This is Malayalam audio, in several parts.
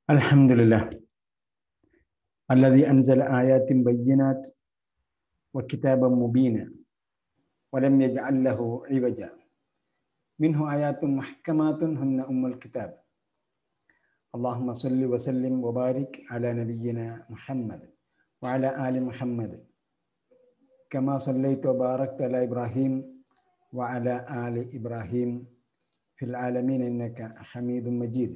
الحمد لله الذي أنزل آيات بينات وكتابا مبينا ولم يجعل له عوجا منه آيات محكمات هن أم الكتاب اللهم صل وسلم وبارك على نبينا محمد وعلى آل محمد كما صليت وباركت على إبراهيم وعلى آل إبراهيم في العالمين إنك حميد مجيد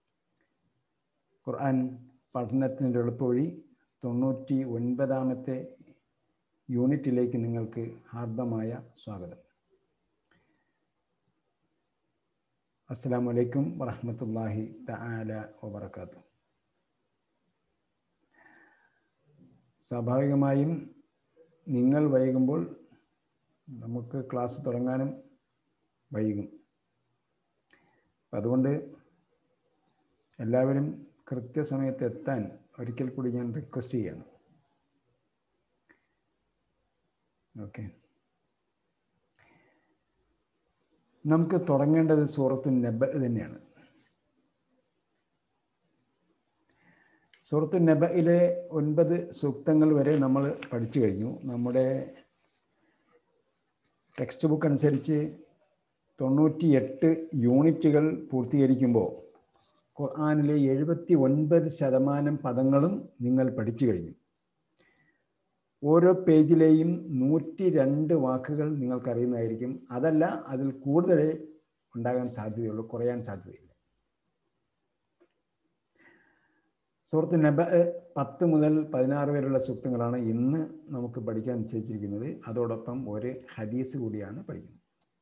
ഖുർആൻ പഠനത്തിൻ്റെ എളുപ്പവഴി തൊണ്ണൂറ്റി ഒൻപതാമത്തെ യൂണിറ്റിലേക്ക് നിങ്ങൾക്ക് ഹാർദമായ സ്വാഗതം അസ്സാം വലൈക്കും വറഹമത്തല്ലാഹി തആല വബർക്കാത്തു സ്വാഭാവികമായും നിങ്ങൾ വൈകുമ്പോൾ നമുക്ക് ക്ലാസ് തുടങ്ങാനും വൈകും അപ്പം അതുകൊണ്ട് എല്ലാവരും കൃത്യസമയത്ത് എത്താൻ ഒരിക്കൽ കൂടി ഞാൻ റിക്വസ്റ്റ് ചെയ്യണം ഓക്കെ നമുക്ക് തുടങ്ങേണ്ടത് സൂറത്തു നബ തന്നെയാണ് സൂറത്തു നബയിലെ ഒൻപത് സൂക്തങ്ങൾ വരെ നമ്മൾ പഠിച്ചു കഴിഞ്ഞു നമ്മുടെ ടെക്സ്റ്റ് ബുക്ക് അനുസരിച്ച് തൊണ്ണൂറ്റി എട്ട് യൂണിറ്റുകൾ പൂർത്തീകരിക്കുമ്പോൾ ഖുർആാനിലെ എഴുപത്തി ഒൻപത് ശതമാനം പദങ്ങളും നിങ്ങൾ പഠിച്ചു കഴിഞ്ഞു ഓരോ പേജിലെയും നൂറ്റി രണ്ട് വാക്കുകൾ നിങ്ങൾക്കറിയുന്നതായിരിക്കും അതല്ല അതിൽ കൂടുതലേ ഉണ്ടാകാൻ സാധ്യതയുള്ളൂ കുറയാൻ സാധ്യതയില്ല സുഹൃത്ത് നബ പത്ത് മുതൽ പതിനാറ് വരെയുള്ള സൂക്തങ്ങളാണ് ഇന്ന് നമുക്ക് പഠിക്കാൻ നിശ്ചയിച്ചിരിക്കുന്നത് അതോടൊപ്പം ഒരു ഹദീസ് കൂടിയാണ് പഠിക്കുന്നത്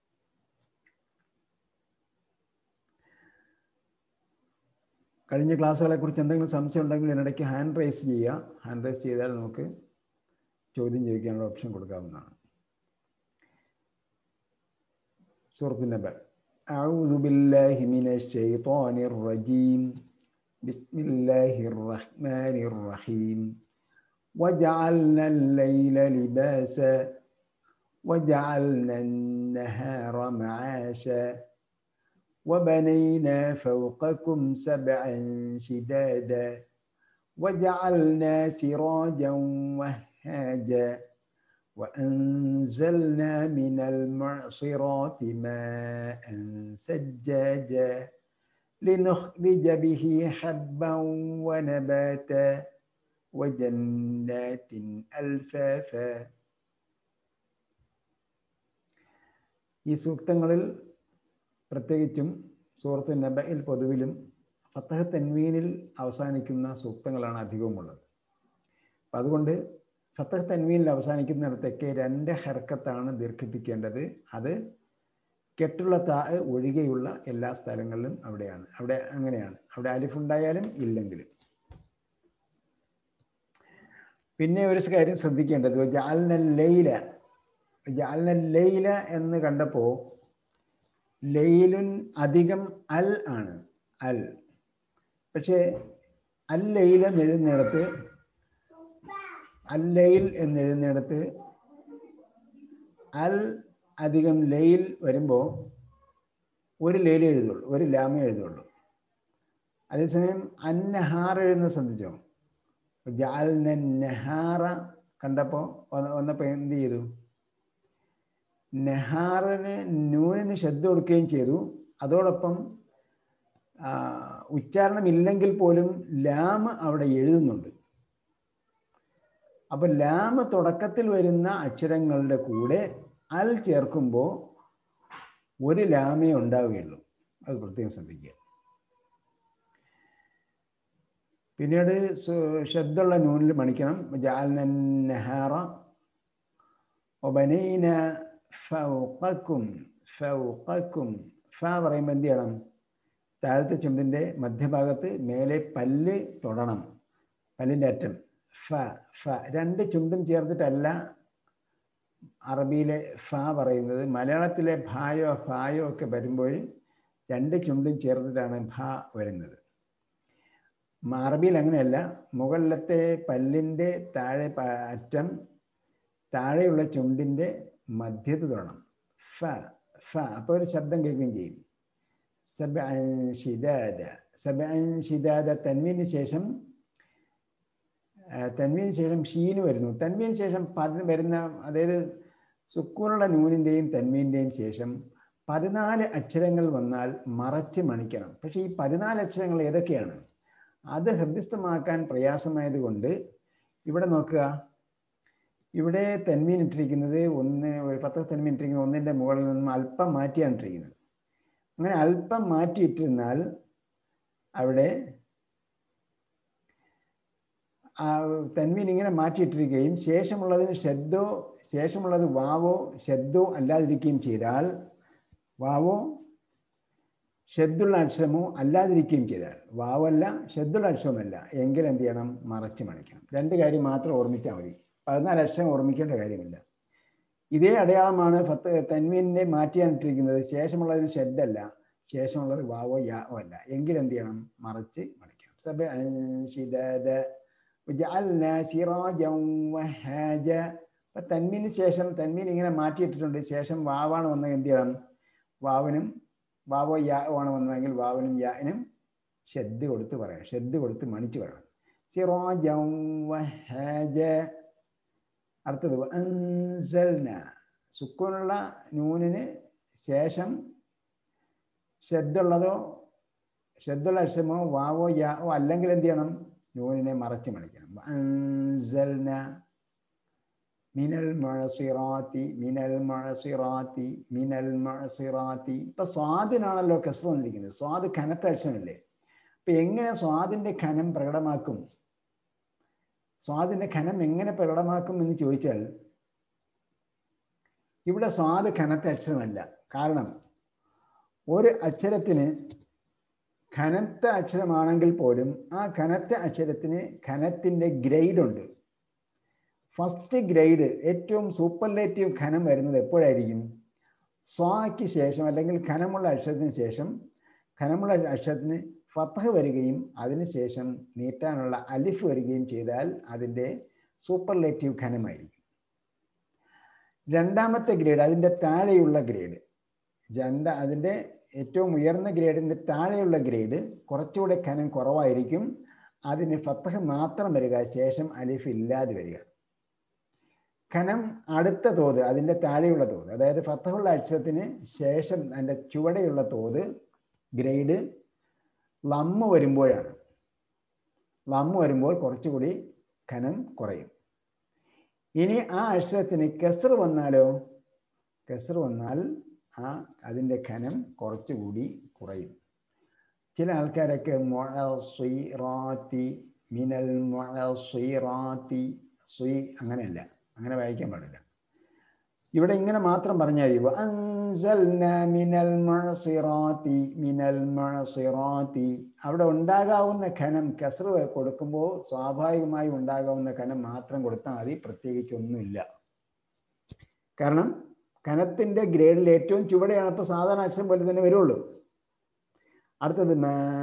കഴിഞ്ഞ ക്ലാസ്സുകളെ കുറിച്ച് എന്തെങ്കിലും സംശയം ഉണ്ടെങ്കിൽ ഇതിനിടയ്ക്ക് ഹാൻഡ് റൈസ് ചെയ്യുക ഹാൻഡ് റൈസ് ചെയ്താൽ നമുക്ക് ചോദ്യം ചോദിക്കാനുള്ള ഓപ്ഷൻ കൊടുക്കാവുന്നതാണ് സൂറത്ത് നബ أعوذ بالله من الشيطان الرجيم بسم الله الرحمن الرحيم وجعلنا الليل لباسا وجعلنا النهار معاشا وبنينا فوقكم سبعا شدادا وجعلنا سراجا وهاجا وأنزلنا من المعصرات ماء سجاجا لنخرج به حبا ونباتا وجنات ألفافا ഈ സൂക്തങ്ങളിൽ പ്രത്യേകിച്ചും സൂറത്ത് നബയിൽ പൊതുവിലും ഫത്തഹ് തൻവീനിൽ അവസാനിക്കുന്ന സൂക്തങ്ങളാണ് അധികവുമുള്ളത് അപ്പം അതുകൊണ്ട് ഫത്തഹ് തൻവീനിൽ അവസാനിക്കുന്നിടത്തേക്ക് രണ്ട് ഹർക്കത്താണ് ദീർഘിപ്പിക്കേണ്ടത് അത് കെട്ടുള്ള താ ഒഴികെയുള്ള എല്ലാ സ്ഥലങ്ങളിലും അവിടെയാണ് അവിടെ അങ്ങനെയാണ് അവിടെ അലിഫുണ്ടായാലും ഇല്ലെങ്കിലും പിന്നെ ഒരു കാര്യം ശ്രദ്ധിക്കേണ്ടത് ജാൽന ലൈല ജാൽന ലൈല എന്ന് കണ്ടപ്പോൾ ലൈലുൻ അധികം അൽ ആണ് അൽ പക്ഷേ അൽ ലൈല എന്നെഴുന്നിടത്ത് അൽ ലൈൽ എന്നെഴുന്നിടത്ത് അൽ അധികം ലൈൽ വരുമ്പോൾ ഒരു ലൈൽ എഴുതുള്ളൂ ഒരു ലാമ എഴുതുള്ളൂ അതേസമയം അന്നഹാർ എഴുതുന്ന ശ്രദ്ധിച്ചോ ജാൽ നഹാറ കണ്ടപ്പോൾ വന്നപ്പോൾ എന്ത് ചെയ്തു നെഹാറിന് നൂനിന് ശ്രദ്ധ കൊടുക്കുകയും ചെയ്തു അതോടൊപ്പം ഉച്ചാരണം ഇല്ലെങ്കിൽ പോലും ലാമ് അവിടെ എഴുതുന്നുണ്ട് അപ്പൊ ലാമ് തുടക്കത്തിൽ വരുന്ന അക്ഷരങ്ങളുടെ കൂടെ അൽ ചേർക്കുമ്പോൾ ഒരു ലാമേ ഉണ്ടാവുകയുള്ളൂ അത് പ്രത്യേകം ശ്രദ്ധിക്കുക പിന്നീട് ശ്രദ്ധയുള്ള നൂനിൽ മണിക്കണം ജാൽന നെഹാറ ഒബനൈന ഫൗക്കും ഫൗക്കും ഫ പറയുമ്പോൾ എന്ത് ചെയ്യണം താഴത്തെ ചുണ്ടിൻ്റെ മധ്യഭാഗത്ത് മേലെ പല്ല് തൊടണം പല്ലിൻ്റെ അറ്റം ഫ ഫ രണ്ട് ചുണ്ടും ചേർത്തിട്ടല്ല അറബിയിലെ ഫ പറയുന്നത് മലയാളത്തിലെ ഭായോ ഫായോ ഒക്കെ വരുമ്പോൾ രണ്ട് ചുണ്ടും ചേർത്തിട്ടാണ് ഭ വരുന്നത് അറബിയിൽ അങ്ങനെയല്ല മുകളിലത്തെ പല്ലിൻ്റെ താഴെ അറ്റം താഴെയുള്ള ചുണ്ടിൻ്റെ മധ്യത്ത് തൊടണം ഫ ഫ അപ്പോൾ ഒരു ശബ്ദം കേൾക്കുകയും ചെയ്യും സബഅൻ ഷിദാദ സബഅൻ ഷിദാദ തൻവീന് ശേഷം തൻവീന് ശേഷം ഷീന് വരുന്നു തൻവീന് ശേഷം പതി വരുന്ന അതായത് സുക്കൂനുള്ള നൂനിൻ്റെയും തൻവീൻ്റെയും ശേഷം പതിനാല് അക്ഷരങ്ങൾ വന്നാൽ മറച്ച് മണിക്കണം പക്ഷേ ഈ പതിനാല് അക്ഷരങ്ങൾ ഏതൊക്കെയാണ് അത് ഹൃദയസ്ഥമാക്കാൻ പ്രയാസമായതുകൊണ്ട് ഇവിടെ നോക്കുക ഇവിടെ തെന്മീൻ ഇട്ടിരിക്കുന്നത് ഒന്ന് ഒരു പത്ത് തെന്മീൻ ഇട്ടിരിക്കുന്നത് ഒന്നിൻ്റെ മുകളിൽ നിന്നും അല്പം മാറ്റിയാണ് ഇട്ടിരിക്കുന്നത് അങ്ങനെ അല്പം മാറ്റിയിട്ടിരുന്നാൽ അവിടെ ആ തെന്മീൻ ഇങ്ങനെ മാറ്റിയിട്ടിരിക്കുകയും ശേഷമുള്ളതിന് ശബ്ദോ ശേഷമുള്ളത് വാവോ ശബ്ദോ അല്ലാതിരിക്കുകയും ചെയ്താൽ വാവോ ഷെദ്ദുള്ള അക്ഷരമോ അല്ലാതിരിക്കുകയും ചെയ്താൽ വാവല്ല ഷെദ്ദുള്ള അക്ഷരമല്ല എങ്കിൽ എന്ത് ചെയ്യണം മറച്ച് മണിക്കണം രണ്ട് കാര്യം മാത്രം ഓർമ്മിച്ചാൽ മതി പതിനാല് അക്ഷരം ഓർമ്മിക്കേണ്ട കാര്യമില്ല ഇതേ അടയാളമാണ് ഫത്ത് തന്മീനെ മാറ്റിയാണിട്ടിരിക്കുന്നത് ശേഷമുള്ളതിന് ഷെദ്ദല്ല ശേഷമുള്ളത് വാവോ യാവോ അല്ല എങ്കിൽ എന്ത് ചെയ്യണം മറിച്ച് മണിക്കണം സബ അപ്പം തന്മീന് ശേഷം തന്മീൻ ഇങ്ങനെ മാറ്റിയിട്ടിട്ടുണ്ട് ശേഷം വാവാണ് വന്നത് എന്ത് ചെയ്യണം വാവിനും വാവോ യാ ആണ് വന്നതെങ്കിൽ വാവിനും യാനും ഷെദ് കൊടുത്ത് പറയണം ഷെദ് കൊടുത്ത് മണിച്ച് പറയണം സിറോജം വഹജ അടുത്തത് അൻസൽന സുക്കൂനുള്ള നൂനിന് ശേഷം ഷെദ്ദുള്ളതോ ഷെദ്ദുള്ള അക്ഷരമോ വാവോ യാവോ അല്ലെങ്കിൽ എന്ത് ചെയ്യണം നൂനിനെ മറച്ച് മണിക്കണം അൻസൽന മിനൽ മഴസിറാത്തി മിനൽ മഴസിറാത്തി മിനൽ മഴസിറാത്തി ഇപ്പൊ സ്വാദിനാണല്ലോ കസ് വന്നിരിക്കുന്നത് സ്വാദ് കനത്ത അക്ഷരമല്ലേ അപ്പൊ എങ്ങനെ സ്വാദിന്റെ ഖനം പ്രകടമാക്കും സ്വാദിന്റെ ഖനം എങ്ങനെ പ്രകടമാക്കും എന്ന് ചോദിച്ചാൽ ഇവിടെ സ്വാദ് കനത്ത അക്ഷരമല്ല കാരണം ഒരു അക്ഷരത്തിന് ഖനത്ത അക്ഷരമാണെങ്കിൽ പോലും ആ കനത്ത അക്ഷരത്തിന് ഖനത്തിൻ്റെ ഗ്രേഡ് ഉണ്ട് ഫസ്റ്റ് ഗ്രേഡ് ഏറ്റവും സൂപ്പർലേറ്റീവ് ഖനം വരുന്നത് എപ്പോഴായിരിക്കും സ്വാക്ക് ശേഷം അല്ലെങ്കിൽ ഖനമുള്ള അക്ഷരത്തിന് ശേഷം ഖനമുള്ള അക്ഷരത്തിന് ഫത്തഹ് വരികയും അതിനുശേഷം നീട്ടാനുള്ള അലിഫ് വരികയും ചെയ്താൽ അതിൻ്റെ സൂപ്പർലേറ്റീവ് ഖനമായിരിക്കും രണ്ടാമത്തെ ഗ്രേഡ് അതിൻ്റെ താഴെയുള്ള ഗ്രേഡ് രണ്ട് അതിൻ്റെ ഏറ്റവും ഉയർന്ന ഗ്രേഡിൻ്റെ താഴെയുള്ള ഗ്രേഡ് കുറച്ചുകൂടെ ഖനം കുറവായിരിക്കും അതിന് ഫത്തഹ് മാത്രം വരിക ശേഷം അലിഫ് ഇല്ലാതെ വരിക ഖനം അടുത്ത തോത് അതിൻ്റെ താഴെയുള്ള തോത് അതായത് ഫത്തഹുള്ള അക്ഷരത്തിന് ശേഷം അതിൻ്റെ ചുവടെയുള്ള തോത് ഗ്രേഡ് ലമ്മ് വരുമ്പോഴാണ് ലമ്മ് വരുമ്പോൾ കുറച്ചുകൂടി ഖനം കുറയും ഇനി ആ അക്ഷരത്തിന് കെസർ വന്നാലോ കെസർ വന്നാൽ ആ അതിൻ്റെ ഖനം കുറച്ചുകൂടി കുറയും ചില ആൾക്കാരൊക്കെ മൊഴീറാത്തി മിനൽ മൊഴീറാത്തി സുയി അങ്ങനെയല്ല അങ്ങനെ വായിക്കാൻ പാടില്ല ഇവിടെ ഇങ്ങനെ മാത്രം പറഞ്ഞാൽ മതി അൻസൽന മിനൽ മഴസിറാത്തി മിനൽ മഴസിറാത്തി അവിടെ ഉണ്ടാകാവുന്ന ഖനം കസർ കൊടുക്കുമ്പോൾ സ്വാഭാവികമായി ഉണ്ടാകാവുന്ന ഖനം മാത്രം കൊടുത്താൽ മതി പ്രത്യേകിച്ചൊന്നുമില്ല കാരണം കനത്തിൻ്റെ ഗ്രേഡിൽ ഏറ്റവും ചുവടെയാണ് ഇപ്പോൾ സാധാരണ അക്ഷരം പോലെ തന്നെ വരുള്ളൂ അടുത്തത്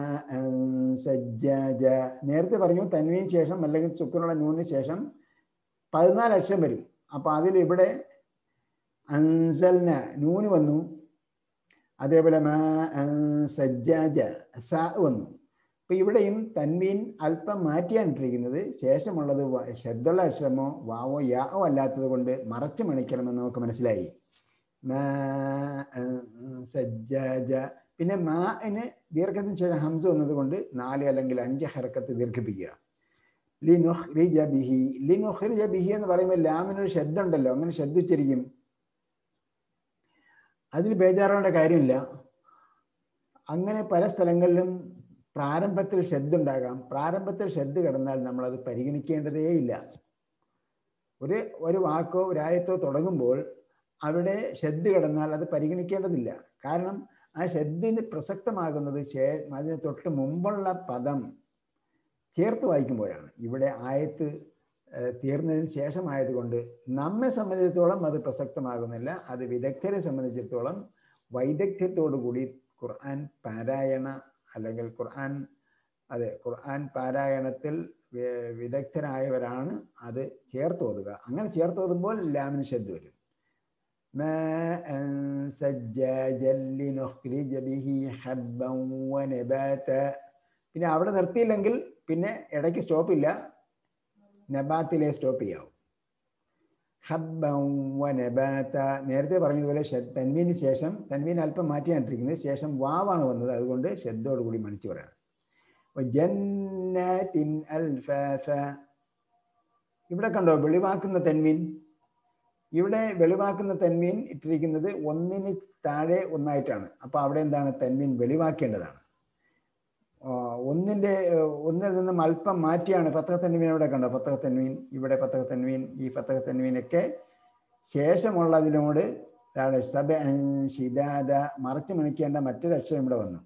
സജ്ജാജ നേരത്തെ പറഞ്ഞു തന്വിന് ശേഷം അല്ലെങ്കിൽ ചുക്കിനുള്ള നൂനിന് ശേഷം പതിനാല് അക്ഷരം വരും അപ്പോൾ അതിൽ ഇവിടെ അൻസൽന നൂന് വന്നു അതേപോലെ മാ സജ്ജാജ സ വന്നു അപ്പോൾ ഇവിടെയും തൻവീൻ അല്പം മാറ്റിയാണിട്ടിരിക്കുന്നത് ശേഷമുള്ളത് ശബ്ദമുള്ള അക്ഷരമോ വാവോ യാവോ അല്ലാത്തത് കൊണ്ട് മറച്ചു മണിക്കണമെന്ന് നമുക്ക് മനസ്സിലായി മാ സജ്ജാജ പിന്നെ മാന് ദീർഘത്തിന് ശേഷം ഹംസ വന്നതുകൊണ്ട് നാല് അല്ലെങ്കിൽ അഞ്ച് ഹർക്കത്ത് ദീർഘിപ്പിക്കുക ലിനുഹ്രിജ ബിഹി ലിനുഹ്രിജ ബിഹി എന്ന് പറയുമ്പോൾ ലാമിനൊരു ശബ്ദം ഉണ്ടല്ലോ അങ്ങനെ ശബ്ദിച്ചിരിക്കും അതിൽ ബേജാറാവേണ്ട കാര്യമില്ല അങ്ങനെ പല സ്ഥലങ്ങളിലും പ്രാരംഭത്തിൽ ശബ്ദം ഉണ്ടാകാം പ്രാരംഭത്തിൽ ശബ്ദം കിടന്നാൽ നമ്മളത് പരിഗണിക്കേണ്ടതേ ഇല്ല ഒരു ഒരു വാക്കോ ഒരായത്തോ തുടങ്ങുമ്പോൾ അവിടെ ശബ്ദ കിടന്നാൽ അത് പരിഗണിക്കേണ്ടതില്ല കാരണം ആ ശബ്ദിന് പ്രസക്തമാകുന്നത് ശേ അതിന് തൊട്ട് മുമ്പുള്ള പദം ചേർത്ത് വായിക്കുമ്പോഴാണ് ഇവിടെ ആയത്ത് തീർന്നതിന് ശേഷമായതുകൊണ്ട് നമ്മെ സംബന്ധിച്ചിടത്തോളം അത് പ്രസക്തമാകുന്നില്ല അത് വിദഗ്ധരെ സംബന്ധിച്ചിടത്തോളം വൈദഗ്ധ്യത്തോടു കൂടി ഖുർആൻ പാരായണ അല്ലെങ്കിൽ ഖുർആൻ അതെ ഖുർആൻ പാരായണത്തിൽ വിദഗ്ധരായവരാണ് അത് ചേർത്തോതുക അങ്ങനെ ചേർത്തോതുമ്പോൾ ലാമിന് ശബ്ദ വരും ماء سجاجا لنخرج به حبا ونباتا പിന്നെ അവിടെ നിർത്തിയില്ലെങ്കിൽ പിന്നെ ഇടയ്ക്ക് സ്റ്റോപ്പ് ഇല്ല നബാത്തിലെ സ്റ്റോപ്പ് ചെയ്യാവും ഹബ്ബം വനബാത്ത നേരത്തെ പറഞ്ഞതുപോലെ ഷ- തൻവീന് ശേഷം തൻവീൻ അല്പം മാറ്റിയാണ്ടിരിക്കുന്നത് ശേഷം വാവാണ് വന്നത് അതുകൊണ്ട് ശബ്ദോട് കൂടി മണിച്ചു പറയണം അപ്പൊ ജന്നാത്തിൻ അൽഫാഫ ഇവിടെ കണ്ടോ വെളിവാക്കുന്ന തൻവീൻ ഇവിടെ വെളിവാക്കുന്ന തൻവീൻ ഇട്ടിരിക്കുന്നത് ഒന്നിന് താഴെ ഒന്നായിട്ടാണ് അപ്പൊ അവിടെ എന്താണ് തൻവീൻ വെളിവാക്കേണ്ടതാണ് ആ, ഒന്നിന്റെ ഏർ, ഒന്നിൽ നിന്നും അല്പം മാറ്റിയാണ് പത്തക തൻവീൻ ഇവിടെ കണ്ടോ പത്തക തൻവീൻ ഇവിടെ പത്തക തൻവീൻ ഈ പത്തക തൻവീനൊക്കെ ശേഷമുള്ളതിനോട് താഴെ സബ ഷിദാദ മറച്ചു മണിക്കേണ്ട മറ്റൊരു അക്ഷരം ഇവിടെ വന്നു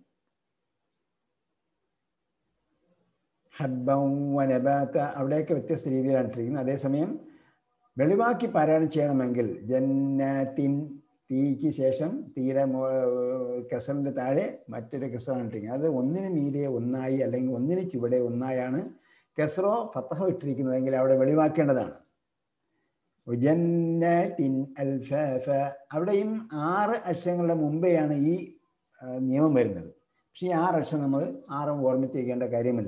ഹബ്ബം വനബാത്ത അവിടെയൊക്കെ വ്യത്യസ്ത രീതിയിലാണ് ഇട്ടിരിക്കുന്നത് അതേസമയം വെളിവാക്കി പാരായണം ചെയ്യണമെങ്കിൽ ജന്നാത്തിൻ തീക്ക് ശേഷം തീയുടെ കസറിൻ്റെ താഴെ മറ്റൊരു കസറാണ് ഇട്ടിരിക്കുന്നത് അത് ഒന്നിന് മീതെ ഒന്നായി അല്ലെങ്കിൽ ഒന്നിന് ചുവടെ ഒന്നായാണ് കസറോ ഫത്തഹോ ഇട്ടിരിക്കുന്നതെങ്കിൽ അവിടെ വെളിവാക്കേണ്ടതാണ് ഉജന്നാത്തിൻ അൽഫാഫ അവിടെയും ആറ് അക്ഷരങ്ങളുടെ മുമ്പെയാണ് ഈ ആ, നിയമം വരുന്നത് പക്ഷേ ഈ ആറ് അക്ഷരം നമ്മൾ ആറും ഓർമ്മിച്ച് വയ്ക്കേണ്ട കാര്യമില്ല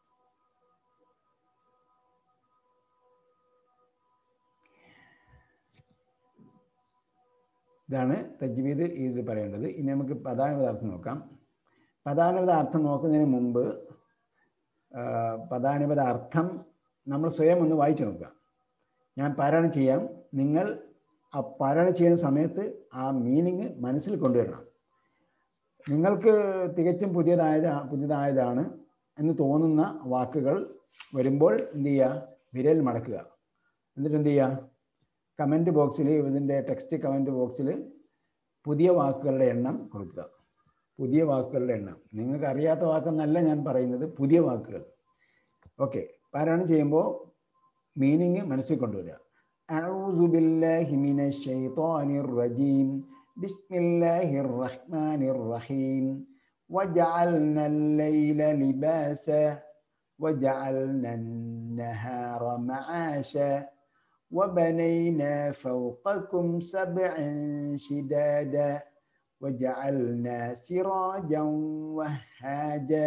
ഇതാണ് തജ്വീദ് ഇത് പറയേണ്ടത് ഇനി നമുക്ക് പദാനുപദാർത്ഥം നോക്കാം പദാനുപദാർത്ഥം നോക്കുന്നതിന് മുമ്പ് ആ, പദാനുപദ അർത്ഥം നമ്മൾ സ്വയം ഒന്ന് വായിച്ചു നോക്കുക ഞാൻ പാരായണം ചെയ്യാം നിങ്ങൾ ആ പാരായണം ചെയ്യുന്ന സമയത്ത് ആ മീനിങ് മനസ്സിൽ കൊണ്ടുവരണം നിങ്ങൾക്ക് തികച്ചും പുതിയതായത് പുതിയതായതാണ് എന്ന് തോന്നുന്ന വാക്കുകൾ വരുമ്പോൾ എന്ത് ചെയ്യുക വിരൽ മടക്കുക എന്നിട്ട് എന്ത് ചെയ്യുക കമൻറ്റ് ബോക്സിൽ ഇതിൻ്റെ ടെക്സ്റ്റ് കമൻറ്റ് ബോക്സിൽ പുതിയ വാക്കുകളുടെ എണ്ണം കൊടുക്കുക പുതിയ വാക്കുകളുടെ എണ്ണം നിങ്ങൾക്ക് അറിയാത്ത വാക്കെന്നല്ല ഞാൻ പറയുന്നത് പുതിയ വാക്കുകൾ ഓക്കെ പാരായണം ചെയ്യുമ്പോൾ മീനിങ് മനസ്സിൽ കൊണ്ടുവരിക أعوذ بالله من الشيطان الرجيم بسم الله الرحمن الرحيم وجعلنا الليل لباسا وجعلنا النهار معاشا وبنينا فوقكم سبعا شدادا وجعلنا سراجا وهاجا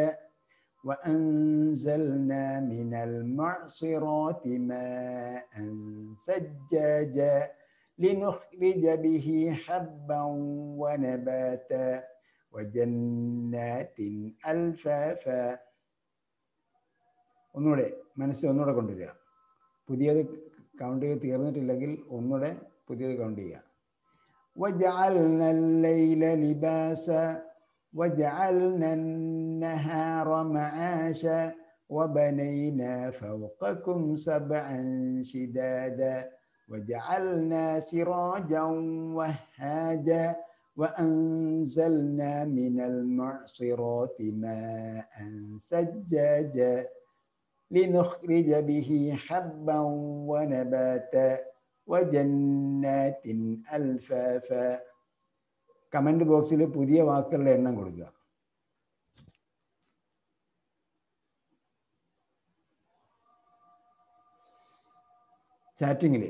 وأنزلنا من المعصرات ماء سجاجا لنخرج به حبا ونباتا وجنات ألفافا ഒന്നുകൂടെ മനസ്സിൽ ഒന്നുകൂടെ കൊണ്ടുവരിക പുതിയത് കൗണ്ട് ചെയ്ത് തീർന്നിട്ടില്ലെങ്കിൽ ഒന്നുകൂടെ പുതിയത് കൗണ്ട് ചെയ്യുക وجعلنا الليل لباسا وجعلنا النهار معاشا وبنينا فوقكم سبعا شدادا وجعلنا سراجا وهاجا وأنزلنا من المعصرات ماء سجاجا لنخرج به حبا ونباتا وجنات ألفافا കമൻറ്റ് ബോക്സിൽ പുതിയ വാക്കുകളുടെ എണ്ണം കൊടുക്കുക ചാറ്റിങ്ങിൽ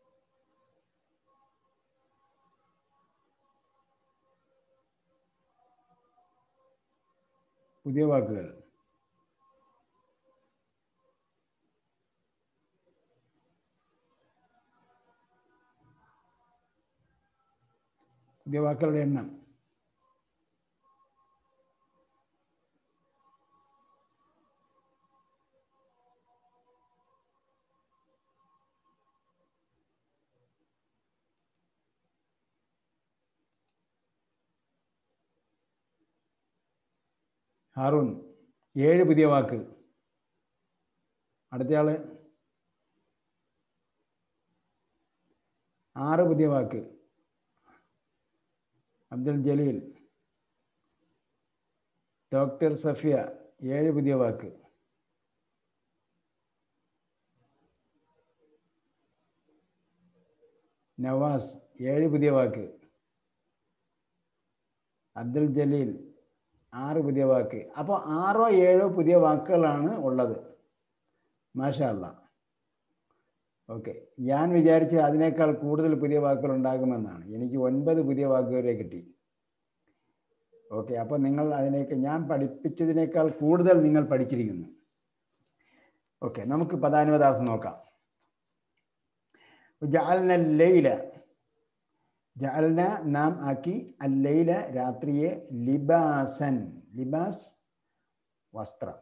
പുതിയ വാക്കുകൾ പുതിയ വാക്കുകളുടെ എണ്ണം ഹാറൂൺ ഏഴ് പുതിയ വാക്ക് അടുത്തയാള് ആറ് പുതിയ വാക്ക് അബ്ദുൽ ജലീൽ ഡോക്ടർ സഫിയ ഏഴ് പുതിയ വാക്ക് നവാസ് ഏഴ് പുതിയ വാക്ക് അബ്ദുൽ ജലീൽ ആറ് പുതിയ വാക്ക് അപ്പോൾ ആറോ ഏഴോ പുതിയ വാക്കുകളാണ് ഉള്ളത് മാഷാ അല്ല ഓക്കെ ഞാൻ വിചാരിച്ച അതിനേക്കാൾ കൂടുതൽ പുതിയ വാക്കുകൾ ഉണ്ടാകുമെന്നാണ് എനിക്ക് ഒൻപത് പുതിയ വാക്കുകളെ കിട്ടി ഓക്കെ അപ്പോൾ നിങ്ങൾ അതിനേക്ക് ഞാൻ പഠിപ്പിച്ചതിനേക്കാൾ കൂടുതൽ നിങ്ങൾ പഠിച്ചിരിക്കുന്നു ഓക്കെ നമുക്ക് പദാനുപദാർത്ഥം നോക്കാം ജാലന ലൈല ജാലന നാം ആക്കി അല്ലൈല രാത്രിയെ ലിബാസൻ ലിബാസ് വസ്ത്രം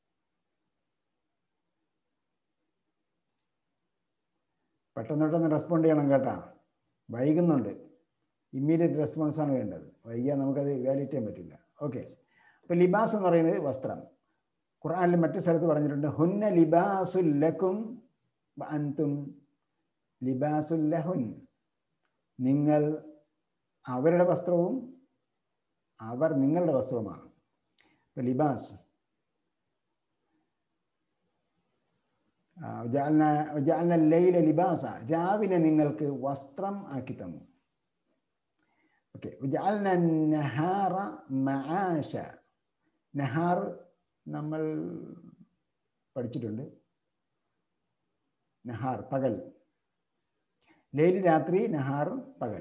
പെട്ടെന്ന് പെട്ടെന്ന് റെസ്പോണ്ട് ചെയ്യണം കേട്ടാ വൈകുന്നുണ്ട് ഇമ്മീഡിയറ്റ് റെസ്പോൺസാണ് വേണ്ടത് വൈകിയാൽ നമുക്കത് വാലിറ്റ് ചെയ്യാൻ പറ്റില്ല ഓക്കെ അപ്പോൾ ലിബാസ് എന്ന് പറയുന്നത് വസ്ത്രം ഖുർആനിൽ മറ്റു സ്ഥലത്ത് പറഞ്ഞിട്ടുണ്ട് ഹുന്ന ലിബാസുല്ലക്കും അൻതും ലിബാസുല്ലഹുൻ നിങ്ങൾ അവരുടെ വസ്ത്രവും അവർ നിങ്ങളുടെ വസ്ത്രവുമാണ് ഇപ്പം ലിബാസ് ലൈല ലിബാസ രാവിലെ നിങ്ങൾക്ക് വസ്ത്രം ആക്കി തന്നു ഓക്കെ നഹാറ മആശ നഹാർ നമ്മൾ പഠിച്ചിട്ടുണ്ട് നഹാർ പകൽ ലൈല് രാത്രി നഹാർ പകൽ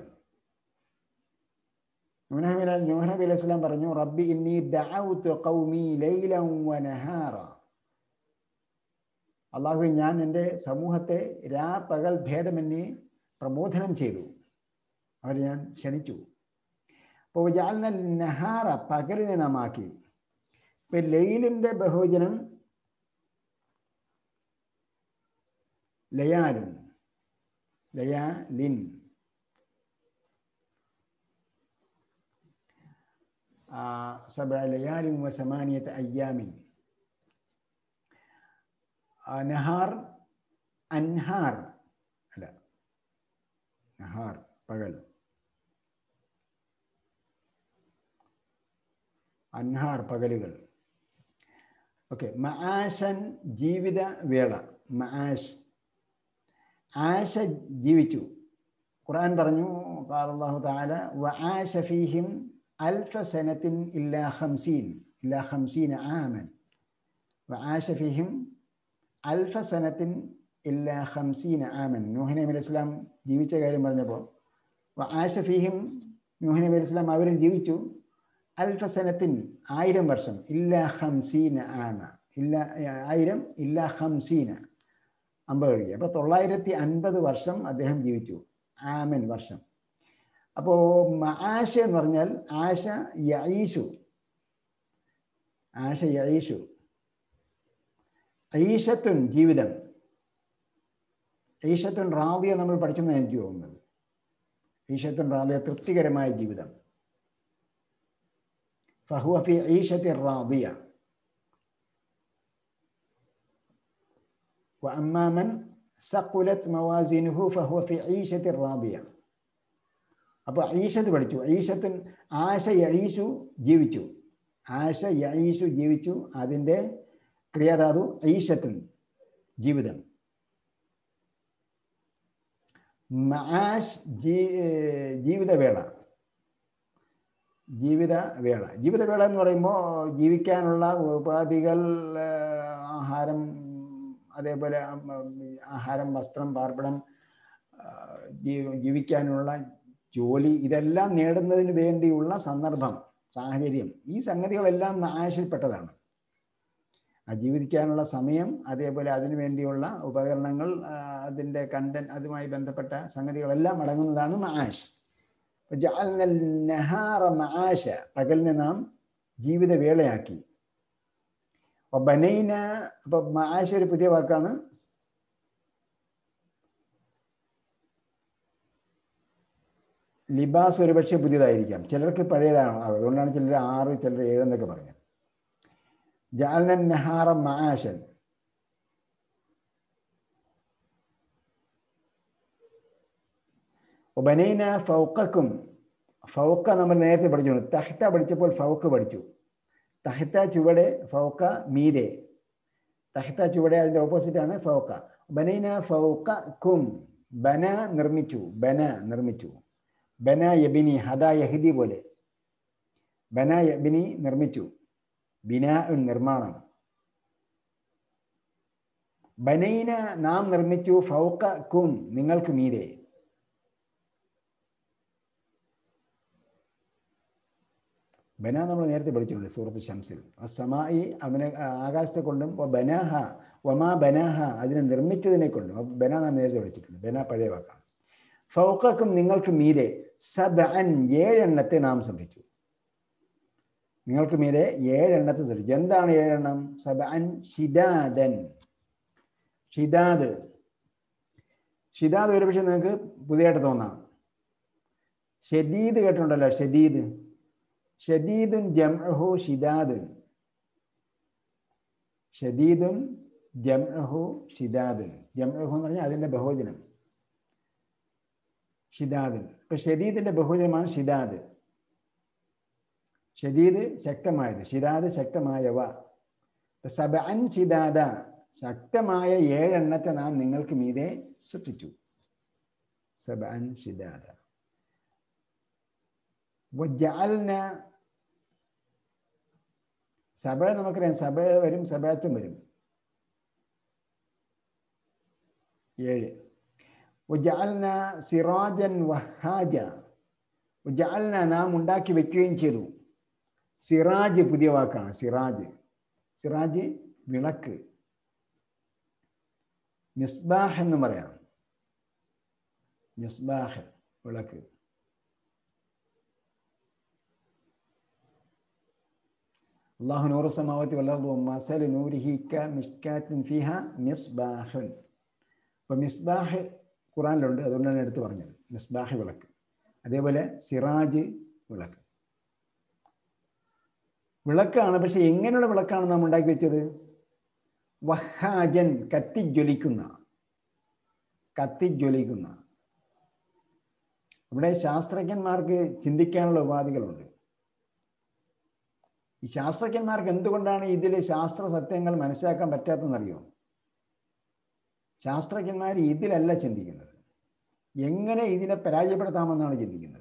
നൂഹ് നബി അലൈഹി സ്വലാം പറഞ്ഞു റബ്ബി ഇന്നി ദഅൗതു ഖൗമി ലൈലൻ വനഹാറ അള്ളാഹു ഞാൻ എൻ്റെ സമൂഹത്തെ രാ പകൽ ഭേദമെന്നെ പ്രബോധനം ചെയ്തു അവരെ ഞാൻ ക്ഷണിച്ചു അപ്പോൾ ജാലിന നഹാറ പകലിനെ നാം ആക്കി ഇപ്പം ലൈലിൻ്റെ ബഹുവചനം ലയാലും ലയാലിൻ سبع ليال وثمانية أيام നഹാർ അൻഹാർ അല്ല നഹാർ പകൽ അൻഹാർ പകലുകൾ ഓക്കെ മആശൻ ജീവിത വേള മആഷ് ആശ ജീവിച്ചു ഖുർആൻ പറഞ്ഞു അള്ളാഹു താല വആശ ഫീഹിം അൽഫ സനത്തിൻ ഇല്ലാ ഖംസീൻ ഇല്ലാ ഖംസീൻ ആമൻ വആശ ഫീഹിം അൽഫ സനത്തിൻ ഇല്ല ഹംസീന ആമൻ നൂഹ് നബി അലൈഹി ഇസ്ലാം ജീവിച്ച കാര്യം പറഞ്ഞപ്പോൾ ആശ ഫീഹിം നൂഹ് നബി അലൈഹി ഇസ്ലാം അവരിൽ ജീവിച്ചു അൽഫ സനത്തിൻ ആയിരം വർഷം ഇല്ല ഹംസീന ആമ ഇല്ല ആയിരം ഇല്ല ഹംസീന അമ്പത് കഴിയും അപ്പോൾ തൊള്ളായിരത്തി അൻപത് വർഷം അദ്ദേഹം ജീവിച്ചു ആമൻ വർഷം അപ്പോൾ ആശ എന്ന് പറഞ്ഞാൽ ആശ യഈഷു ആശ യഈഷു ഐഷത്തുൻ ജീവിതം ഈശത്തുൻ റാവിയ നമ്മൾ പഠിച്ചെന്ന് എനിക്ക് തോന്നുന്നത് ഈശത്തുൻ റാവിയ തൃപ്തികരമായ ജീവിതം ഫഹുവഫി ഈശത്തി റാവിയ വഅമ്മാമൻ സഖുലത് മവാസിനുഹു ഫഹുവ ഫി ഈശത്തി റാബിയ അപ്പോൾ ഈശത്ത് പഠിച്ചു ഈശത്തുൻ ആശ യഈശു ജീവിച്ചു ആശ യഈശു ജീവിച്ചു അതിൻ്റെ ക്രിയാധാതു ഈശത്തുൻ ജീവിതം മആഷ് ജീ ജീവിതവേള ജീവിതവേള ജീവിതവേള എന്ന് പറയുമ്പോൾ ജീവിക്കാനുള്ള ഉപാധികൾ ആഹാരം അതേപോലെ ആഹാരം വസ്ത്രം പാർപ്പിടം ജീവിക്കാനുള്ള ജോലി ഇതെല്ലാം നേടുന്നതിന് വേണ്ടിയുള്ള സന്ദർഭം സാഹചര്യം ഈ സംഗതികളെല്ലാം നാശിൽപ്പെട്ടതാണ് ജീവിക്കാനുള്ള സമയം അതേപോലെ അതിനു വേണ്ടിയുള്ള ഉപകരണങ്ങൾ അതിൻ്റെ കണ്ടൻ അതുമായി ബന്ധപ്പെട്ട സംഗതികളെല്ലാം അടങ്ങുന്നതാണ് മആഷ് നഹാറ മആശ പകലിനെ നാം ജീവിതവേളയാക്കി അപ്പൊ ബനൈന അപ്പൊ മആശ ഒരു പുതിയ വാക്കാണ് ലിബാസ് ഒരുപക്ഷെ പുതിയതായിരിക്കാം ചിലർക്ക് പഴയതാണ് അതുകൊണ്ടാണ് ചിലർ ആറ് ചിലർ ഏഴ് എന്നൊക്കെ പറഞ്ഞത് ജാലന നഹാറ മആശൻ ഒബനൈന ഫൗക്കും ഫൗക്ക നമ്മൾ നേരത്തെ പഠിച്ചു തഹ്ത പഠിച്ചപ്പോൾ ഫൗക്ക് പഠിച്ചു തഹ്ത ചുവടെ ഫൗക്ക മീരെ തഹ്ത ചുവടെ അതിൻ്റെ ഓപ്പോസിറ്റാണ് ഫൗക്ക ബനൈന ഫൗക്ക കും ബന നിർമ്മിച്ചു ബന നിർമ്മിച്ചു ബന യബിനി ഹദ യഹിദി പോലെ ബന യബിനി നിർമ്മിച്ചു ബിനാ നിർമ്മാണം ബനൈന നാം നിർമ്മിച്ചു ഫൗക്ക കും നിങ്ങൾക്ക് മീരെ ബന നമ്മൾ നേരത്തെ പഠിച്ചിട്ടുണ്ട് സൂറത്ത് ഷംസിൽ സമായി അവനെ ആകാശത്തെ കൊണ്ടും ബനാഹ വമാ ബനാഹ അതിനെ നിർമ്മിച്ചതിനെ കൊണ്ടും ബന നാം നേരത്തെ പഠിച്ചിട്ടുണ്ട് ബന പഴയ വാക്കാണ് ഫൗക്കും നിങ്ങൾക്ക് മീരെ സബ അൻ ഏഴെണ്ണത്തെ നാം ശ്രദ്ധിച്ചു നിങ്ങൾക്ക് മീരെ ഏഴെണ്ണത്തെ ശ്രദ്ധിച്ചു എന്താണ് ഏഴെണ്ണം സബ അൻ ഷിദാദൻ ഷിദാദ് ഷിദാദ് ഒരുപക്ഷെ നിങ്ങൾക്ക് പുതിയതായിട്ട് തോന്നാം ഷദീദ് കേട്ടിട്ടുണ്ടല്ലോ ഷദീദ് ഷദീദുൻ ജംഅഹു ഷിദാദുൻ ഷദീദുൻ ജംഅഹു ഷിദാദുൻ ജംഅഹു എന്ന് പറഞ്ഞാൽ അതിൻ്റെ ബഹുവചനം ഷിദാദുൻ ഇപ്പൊ ഷദീദിന്റെ ബഹുവചനമാണ് ഷിദാദ് ഷദീദ് ശക്തമായത് ഷിദാദ് ശക്തമായവ സബ അൻ ഷിദാദ ശക്തമായ ഏഴെണ്ണത്തെ നാം നിങ്ങൾക്ക് മീതെ സൃഷ്ടിച്ചു സബ അൻ ഷിദാദ വജഅൽന സബ നമുക്കറിയാം സബ വരും സബാത്തും വരും ഏഴ് ഉജാൽന സിറാജൻ വഹാജ ഉജാൽന നാം ഉണ്ടാക്കി വെക്കുകയും ചെയ്തു സിറാജ് പുതിയ വാക്കാണ് സിറാജ് സിറാജ് വിളക്ക് മിസ്ബാഹ് എന്ന് പറയാം മിസ്ബാഹ് വിളക്ക് അള്ളാഹു നൂറ് സമാവത്തി വല്ലതു മസൽ നൂരിഹി ക മിഷ്കാത്തിൻ ഫിഹ മിസ്ബാഹുൻ അപ്പോൾ മിസ്ബാഹ് ഖുറാനിലുണ്ട് അതുകൊണ്ടാണ് എടുത്ത് പറഞ്ഞത് മിസ്ബാഹ് വിളക്ക് അതേപോലെ സിറാജ് വിളക്ക് വിളക്കാണ് പക്ഷെ എങ്ങനെയുള്ള വിളക്കാണ് നാം ഉണ്ടാക്കി വെച്ചത് വഹാജൻ കത്തിജ്വലിക്കുന്ന കത്തിജ്വലിക്കുന്ന ഇവിടെ ശാസ്ത്രജ്ഞന്മാർക്ക് ചിന്തിക്കാനുള്ള ഉപാധികളുണ്ട് ഈ ശാസ്ത്രജ്ഞന്മാർക്ക് എന്തുകൊണ്ടാണ് ഇതിൽ ശാസ്ത്ര സത്യങ്ങൾ മനസ്സിലാക്കാൻ പറ്റാത്തതെന്നറിയോ ശാസ്ത്രജ്ഞന്മാർ ഇതിലല്ല ചിന്തിക്കുന്നത് എങ്ങനെ ഇതിനെ പരാജയപ്പെടുത്താമെന്നാണ് ചിന്തിക്കുന്നത്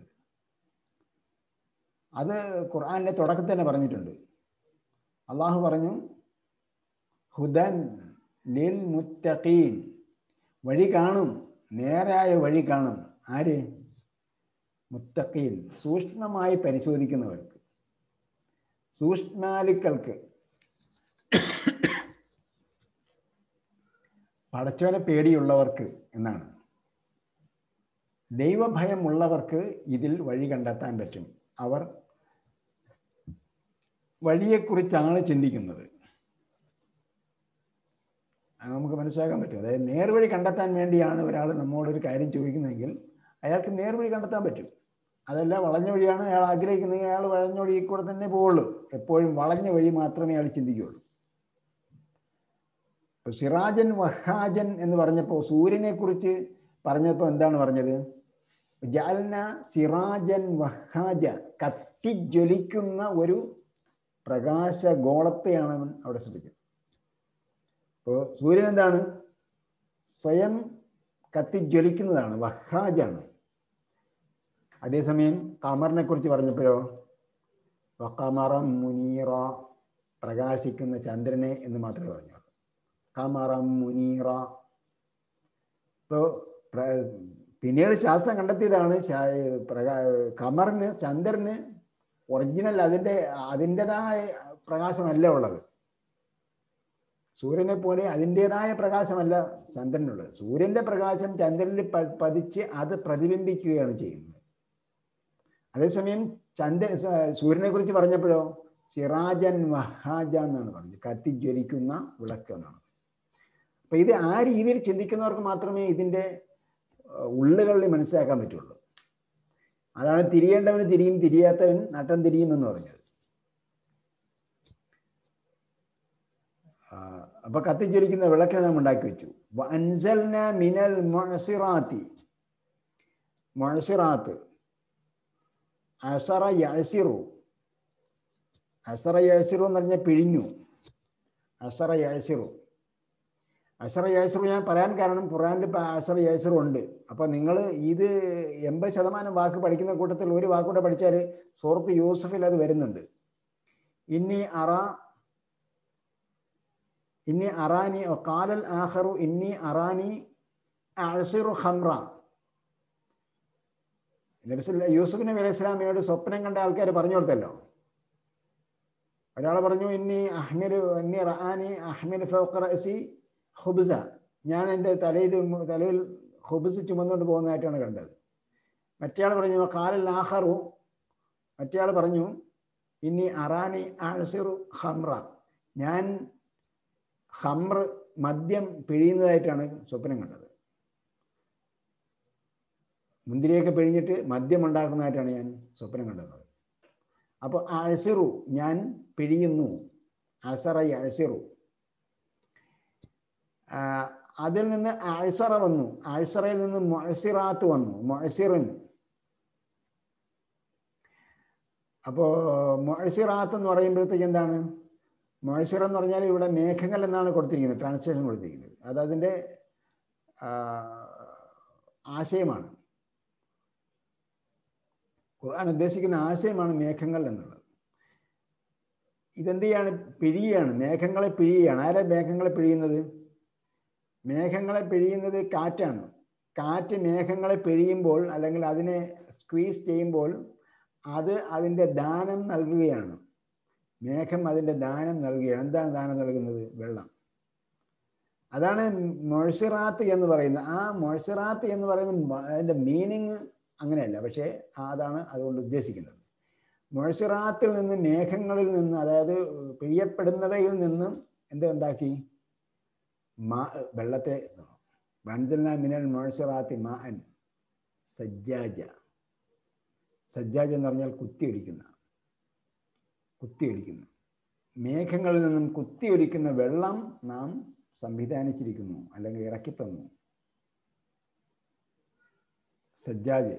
അത് ഖുർആാനിലെ തുടക്കത്തിൽ തന്നെ പറഞ്ഞിട്ടുണ്ട് അള്ളാഹു പറഞ്ഞു ഹുദൻ ലിൽ മുത്തഖീൻ വഴി കാണും നേരായ വഴി കാണും ആര് മുത്തഖീൻ സൂക്ഷ്മമായി പരിശോധിക്കുന്നവർക്ക് സൂക്ഷ്മാലുക്കൾക്ക് പടച്ചോനെ പേടിയുള്ളവർക്ക് എന്നാണ് ദൈവഭയമുള്ളവർക്ക് ഇതിൽ വഴി കണ്ടെത്താൻ പറ്റും അവർ വഴിയെക്കുറിച്ചാണ് ചിന്തിക്കുന്നത് അത് നമുക്ക് മനസ്സിലാക്കാൻ പറ്റും അതായത് നേർവഴി കണ്ടെത്താൻ വേണ്ടിയാണ് ഒരാൾ നമ്മോടൊരു കാര്യം ചോദിക്കുന്നതെങ്കിൽ അയാൾക്ക് നേർവഴി കണ്ടെത്താൻ പറ്റും അതല്ല വളഞ്ഞ വഴിയാണ് അയാൾ ആഗ്രഹിക്കുന്നതെങ്കിൽ അയാൾ വളഞ്ഞ വഴി കൂടെ തന്നെ പോവുള്ളൂ എപ്പോഴും വളഞ്ഞ വഴി മാത്രമേ അയാൾ ചിന്തിക്കുകയുള്ളൂ ഇപ്പോൾ സിറാജൻ വഹാജൻ എന്ന് പറഞ്ഞപ്പോൾ സൂര്യനെ കുറിച്ച് പറഞ്ഞപ്പോൾ എന്താണ് പറഞ്ഞത് ജാൽന സിറാജൻ വഹാജ കത്തിജ്വലിക്കുന്ന ഒരു പ്രകാശ ഗോളത്തെയാണ് അവൻ അവിടെ സൃഷ്ടിച്ചത് അപ്പോൾ സൂര്യൻ എന്താണ് സ്വയം കത്തിജ്വലിക്കുന്നതാണ് വഹാജാണ് അതേസമയം കമറിനെ കുറിച്ച് പറഞ്ഞപ്പോഴോ വക്കമറം മുനീറ പ്രകാശിക്കുന്ന ചന്ദ്രനെ എന്ന് മാത്രമേ പറഞ്ഞു കമറം മുനീറ ഇപ്പോൾ പിന്നീട് ശാസ്ത്രം കണ്ടെത്തിയതാണ് കമറിന് ചന്ദ്രന് ഒറിജിനൽ അതിൻ്റെ അതിൻ്റെതായ പ്രകാശമല്ല ഉള്ളത് സൂര്യനെ പോലെ അതിൻ്റെതായ പ്രകാശമല്ല ചന്ദ്രനുള്ളത് സൂര്യൻ്റെ പ്രകാശം ചന്ദ്രനിൽ പതിച്ച് അത് പ്രതിബിംബിക്കുകയാണ് ചെയ്യുന്നത് അതേസമയം ചന്ദ്ര സൂര്യനെ കുറിച്ച് പറഞ്ഞപ്പോഴോ സിറാജൻ വഹാജ എന്നാണ് പറഞ്ഞത് കത്തിജ്വലിക്കുന്ന വിളക്ക് എന്നാണ് അപ്പൊ ഇത് ആ രീതിയിൽ ചിന്തിക്കുന്നവർക്ക് മാത്രമേ ഇതിൻ്റെ ഉള്ളുകളിൽ മനസ്സിലാക്കാൻ പറ്റുള്ളൂ അതാണ് തിരിയേണ്ടവന് തിരിയും തിരിയാത്തവൻ നട്ടം തിരിയും എന്ന് പറഞ്ഞത് അപ്പൊ കത്തിജ്വലിക്കുന്ന വിളക്കിനെ നാം ഉണ്ടാക്കി വെച്ചു അൻസൽന മിനൽ മൊഴസിറാത്തി മൊഴസിറാത്ത് അസറ യസിറു അസറ യസിറു എന്ന് പറഞ്ഞാൽ പിഴിഞ്ഞു അസറ യസിറു അസറ യസിറു ഞാൻ പറയാൻ കാരണം ഖുറാനിൽ ഇപ്പം അസറ യസിറു ഉണ്ട് അപ്പോൾ നിങ്ങൾ ഇത് എൺപത് ശതമാനം വാക്ക് പഠിക്കുന്ന കൂട്ടത്തിൽ ഒരു വാക്കൂടെ പഠിച്ചാൽ സൂറത്ത് യൂസഫിൽ അത് വരുന്നുണ്ട് ഇനി അറ ഇന്നി അറാനി കാലൽ ആഹറു ഇന്നി അറാനി അഴ്സിറു ഹംറ നബിസ് യൂസുഫ് നബി അലൈഹി സ്വലാമയോട് സ്വപ്നം കണ്ട ആൾക്കാർ പറഞ്ഞു കൊടുത്തല്ലോ ഒരാൾ പറഞ്ഞു ഇന്നി അഹ്മിൽ ഇന്നി റഹാനി അഹ്മിൽ ഫൗഖറസി ഹുബ്സ ഞാൻ എൻ്റെ തലയിൽ തലയിൽ ഹുബ്സ് ചുമന്നുകൊണ്ട് പോകുന്നതായിട്ടാണ് കണ്ടത് മറ്റേയാൾ പറഞ്ഞു കാലൽ ആഹറു മറ്റേയാൾ പറഞ്ഞു ഇനി അറാനി ആഴ്സിറു ഹംറ ഞാൻ ഹംർ മദ്യം പിഴിയുന്നതായിട്ടാണ് സ്വപ്നം കണ്ടത് മുന്തിരിയൊക്കെ പിഴിഞ്ഞിട്ട് മദ്യം ഉണ്ടാക്കുന്നതായിട്ടാണ് ഞാൻ സ്വപ്നം കണ്ടത് അപ്പോൾ അഴ്സിറു ഞാൻ പിഴിയുന്നു അസറ അഴ്സിറു അതിൽ നിന്ന് ആഴ്സറ വന്നു ആഴ്സറയിൽ നിന്ന് മൊഴസിറാത്ത് വന്നു മൊഴസിറിൻ അപ്പോൾ മൊഴസിറാത്ത് എന്ന് പറയുമ്പോഴത്തേക്ക് എന്താണ് മൊഴസിർ എന്ന് പറഞ്ഞാൽ ഇവിടെ മേഘങ്ങൾ എന്നാണ് കൊടുത്തിരിക്കുന്നത് ട്രാൻസ്ലേഷൻ കൊടുത്തിരിക്കുന്നത് അത് അതിൻ്റെ ആശയമാണ് ഖുർആൻ ഉദ്ദേശിക്കുന്ന ആശയമാണ് മേഘങ്ങൾ എന്നുള്ളത് ഇതെന്ത് ചെയ്യാണ് പിഴിയാണ് മേഘങ്ങളെ പിഴിയാണ് ആരെ മേഘങ്ങളെ പിഴിയുന്നത് മേഘങ്ങളെ പിഴിയുന്നത് കാറ്റാണ് കാറ്റ് മേഘങ്ങളെ പിഴിയുമ്പോൾ അല്ലെങ്കിൽ അതിനെ സ്ക്വീസ് ചെയ്യുമ്പോൾ അത് അതിൻ്റെ ദാനം നൽകുകയാണ് മേഘം അതിൻ്റെ ദാനം നൽകുകയാണ് എന്താണ് ദാനം നൽകുന്നത് വെള്ളം അതാണ് മൊഴ്സിറാത്ത് എന്ന് പറയുന്നത് ആ മൊഴ്സിറാത്ത് എന്ന് പറയുന്ന അതിൻ്റെ മീനിങ് അങ്ങനെയല്ല പക്ഷേ അതാണ് അതുകൊണ്ട് ഉദ്ദേശിക്കുന്നത് മൊഴ്സിറാത്തിൽ നിന്ന് മേഘങ്ങളിൽ നിന്ന് അതായത് പിഴിയപ്പെടുന്നവയിൽ നിന്നും എന്തുണ്ടാക്കി മാ വെള്ളത്തെ വൻസല മിനൽ മൊഴ്സിറാത്തി മാ അൻ സജ്ജാജ സജ്ജാജ് എന്ന് പറഞ്ഞാൽ കുത്തിയൊലിക്കുന്ന കുത്തിയൊലിക്കുന്ന മേഘങ്ങളിൽ നിന്നും കുത്തിയൊലിക്കുന്ന വെള്ളം നാം സംവിധാനിച്ചിരിക്കുന്നു അല്ലെങ്കിൽ ഇറക്കിത്തന്നു സജ്ജാജ്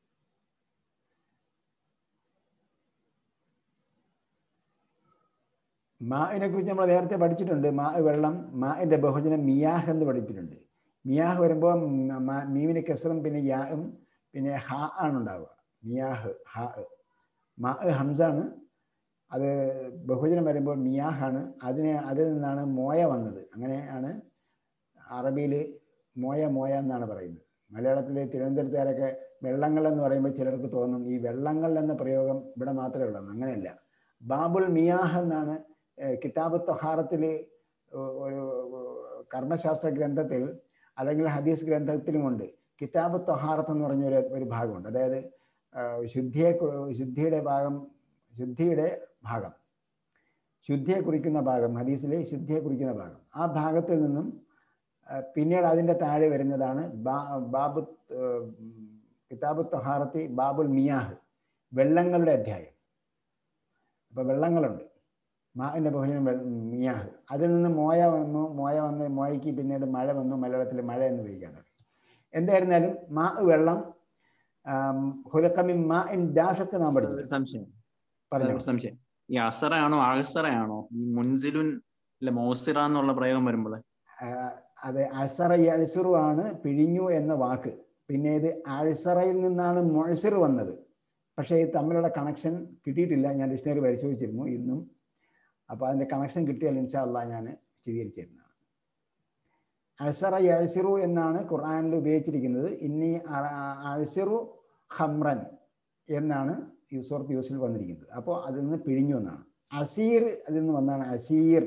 മാഇനെ കുറിച്ച് നമ്മൾ നേരത്തെ പഠിച്ചിട്ടുണ്ട് മാ വെള്ളം മാഇൻ്റെ ബഹുജനം മിയാഹ് എന്ന് പഠിച്ചിട്ടുണ്ട് മിയാഹ് വരുമ്പോൾ മീമിന് കെസറും പിന്നെ യാഹും പിന്നെ ഹ ആണ് ഉണ്ടാവുക മിയാഹ് ഹ മാ ഹംസാണ് അത് ബഹുജനം വരുമ്പോൾ മിയാഹാണ് അതിനെ അതിൽ നിന്നാണ് മോയ വന്നത് അങ്ങനെയാണ് അറബിയിൽ മോയ മോയ എന്നാണ് പറയുന്നത് മലയാളത്തിൽ തിരുവനന്തപുരത്തുകാരൊക്കെ വെള്ളങ്ങൾ എന്ന് പറയുമ്പോൾ ചിലർക്ക് തോന്നും ഈ വെള്ളങ്ങൾ എന്ന പ്രയോഗം ഇവിടെ മാത്രമേ ഉള്ളൂ അങ്ങനെയല്ല ബാബുൽ മിയാഹ് എന്നാണ് കിതാബ് തൊഹാറത്തിൽ ഒരു കർമ്മശാസ്ത്ര ഗ്രന്ഥത്തിൽ അല്ലെങ്കിൽ ഹദീസ് ഗ്രന്ഥത്തിലുമുണ്ട് കിതാബ് തൊഹാറത്ത് എന്ന് പറഞ്ഞ ഒരു ഒരു ഭാഗമുണ്ട് അതായത് ശുദ്ധിയെ ശുദ്ധിയുടെ ഭാഗം ശുദ്ധിയുടെ ഭാഗം ശുദ്ധിയെ കുറിക്കുന്ന ഭാഗം ഹദീസിലെ ശുദ്ധിയെ കുറിക്കുന്ന ഭാഗം ആ ഭാഗത്തിൽ നിന്നും പിന്നീട് അതിൻ്റെ താഴെ വരുന്നതാണ് ബാബു കിതാബ് തൊഹാറത്തി ബാബുൽ മിയാഹ് വെള്ളങ്ങളുടെ അധ്യായം അപ്പോൾ വെള്ളങ്ങളുണ്ട് മാവിൻ്റെ ബഹുജനം മിയാഹ് അതിൽ നിന്ന് മോയ വന്നു മോയ വന്ന് മോയയ്ക്ക് പിന്നീട് മഴ വന്നു മലയാളത്തിൽ മഴ എന്ന് ഉപയോഗിക്കാൻ തുടങ്ങി എന്തായിരുന്നാലും മാ വെള്ളം ഹുലക്കമിൻ മാ ഇൻ ദാഷത്ത് നാം പഠിച്ചു സംശയം സംശയം ഈ അസറയാണോ ആഴ്സറയാണോ ഈ മുൻസിലുൻ അല്ല മോസിറ എന്നുള്ള പ്രയോഗം വരുമ്പോൾ അത് അഴ്സറ അഴ്സിറു ആണ് പിഴിഞ്ഞു എന്ന വാക്ക് പിന്നെ ഇത് അഴ്സറയിൽ നിന്നാണ് മൊഴ്സിർ വന്നത് പക്ഷേ ഇത് തമ്മിലുള്ള കണക്ഷൻ കിട്ടിയിട്ടില്ല ഞാൻ ഡിക്ഷണറി പരിശോധിച്ചിരുന്നു ഇന്നും അപ്പോൾ അതിൻ്റെ കണക്ഷൻ കിട്ടിയാൽ ഇൻഷാല്ല ഞാൻ വിശദീകരിച്ചു തരുന്നതാണ് അഴ്സറ അഴ്സിറു എന്നാണ് ഖുർആാനിൽ ഉപയോഗിച്ചിരിക്കുന്നത് ഇനി അഴ്സിറു ഹംറൻ എന്നാണ് യൂസോർത്ത് യൂസിൽ വന്നിരിക്കുന്നത് അപ്പോൾ അതിൽ നിന്ന് പിഴിഞ്ഞു എന്നാണ് അസീർ അതിൽ നിന്ന് വന്നാണ് അസീർ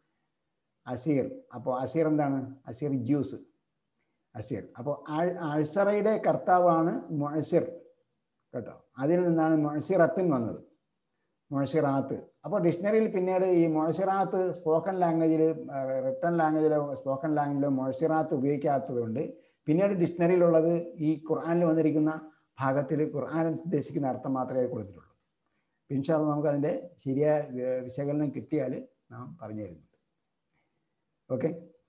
അസീർ അപ്പോൾ അസീർ എന്താണ് അസീർ ജ്യൂസ് അസീർ അപ്പോൾ അഴ്സറയുടെ കർത്താവാണ് മൊഴസിർ കേട്ടോ അതിൽ നിന്നാണ് മൊഴസിറത്തിൻ വന്നത് മൊഴസിറാത്ത് അപ്പോൾ ഡിക്ഷണറിയിൽ പിന്നീട് ഈ മൊഴസിറാത്ത് സ്പോക്കൺ ലാംഗ്വേജിൽ റിട്ടേൺ ലാംഗ്വേജിലോ സ്പോക്കൺ ലാംഗ്വേജിലോ മൊഴസിറാത്ത് ഉപയോഗിക്കാത്തത് കൊണ്ട് പിന്നീട് ഡിക്ഷണറിയിലുള്ളത് ഈ ഖുർആാനിൽ വന്നിരിക്കുന്ന ഭാഗത്തിൽ ഖുർആൻ ഉദ്ദേശിക്കുന്ന അർത്ഥം മാത്രമേ കൊടുത്തിട്ടുള്ളൂ പിൻഷാല് നമുക്ക് അതിൻ്റെ ശരിയായ വിശകലനം കിട്ടിയാൽ നാം പറഞ്ഞു തരുന്നുണ്ട് ഓക്കെ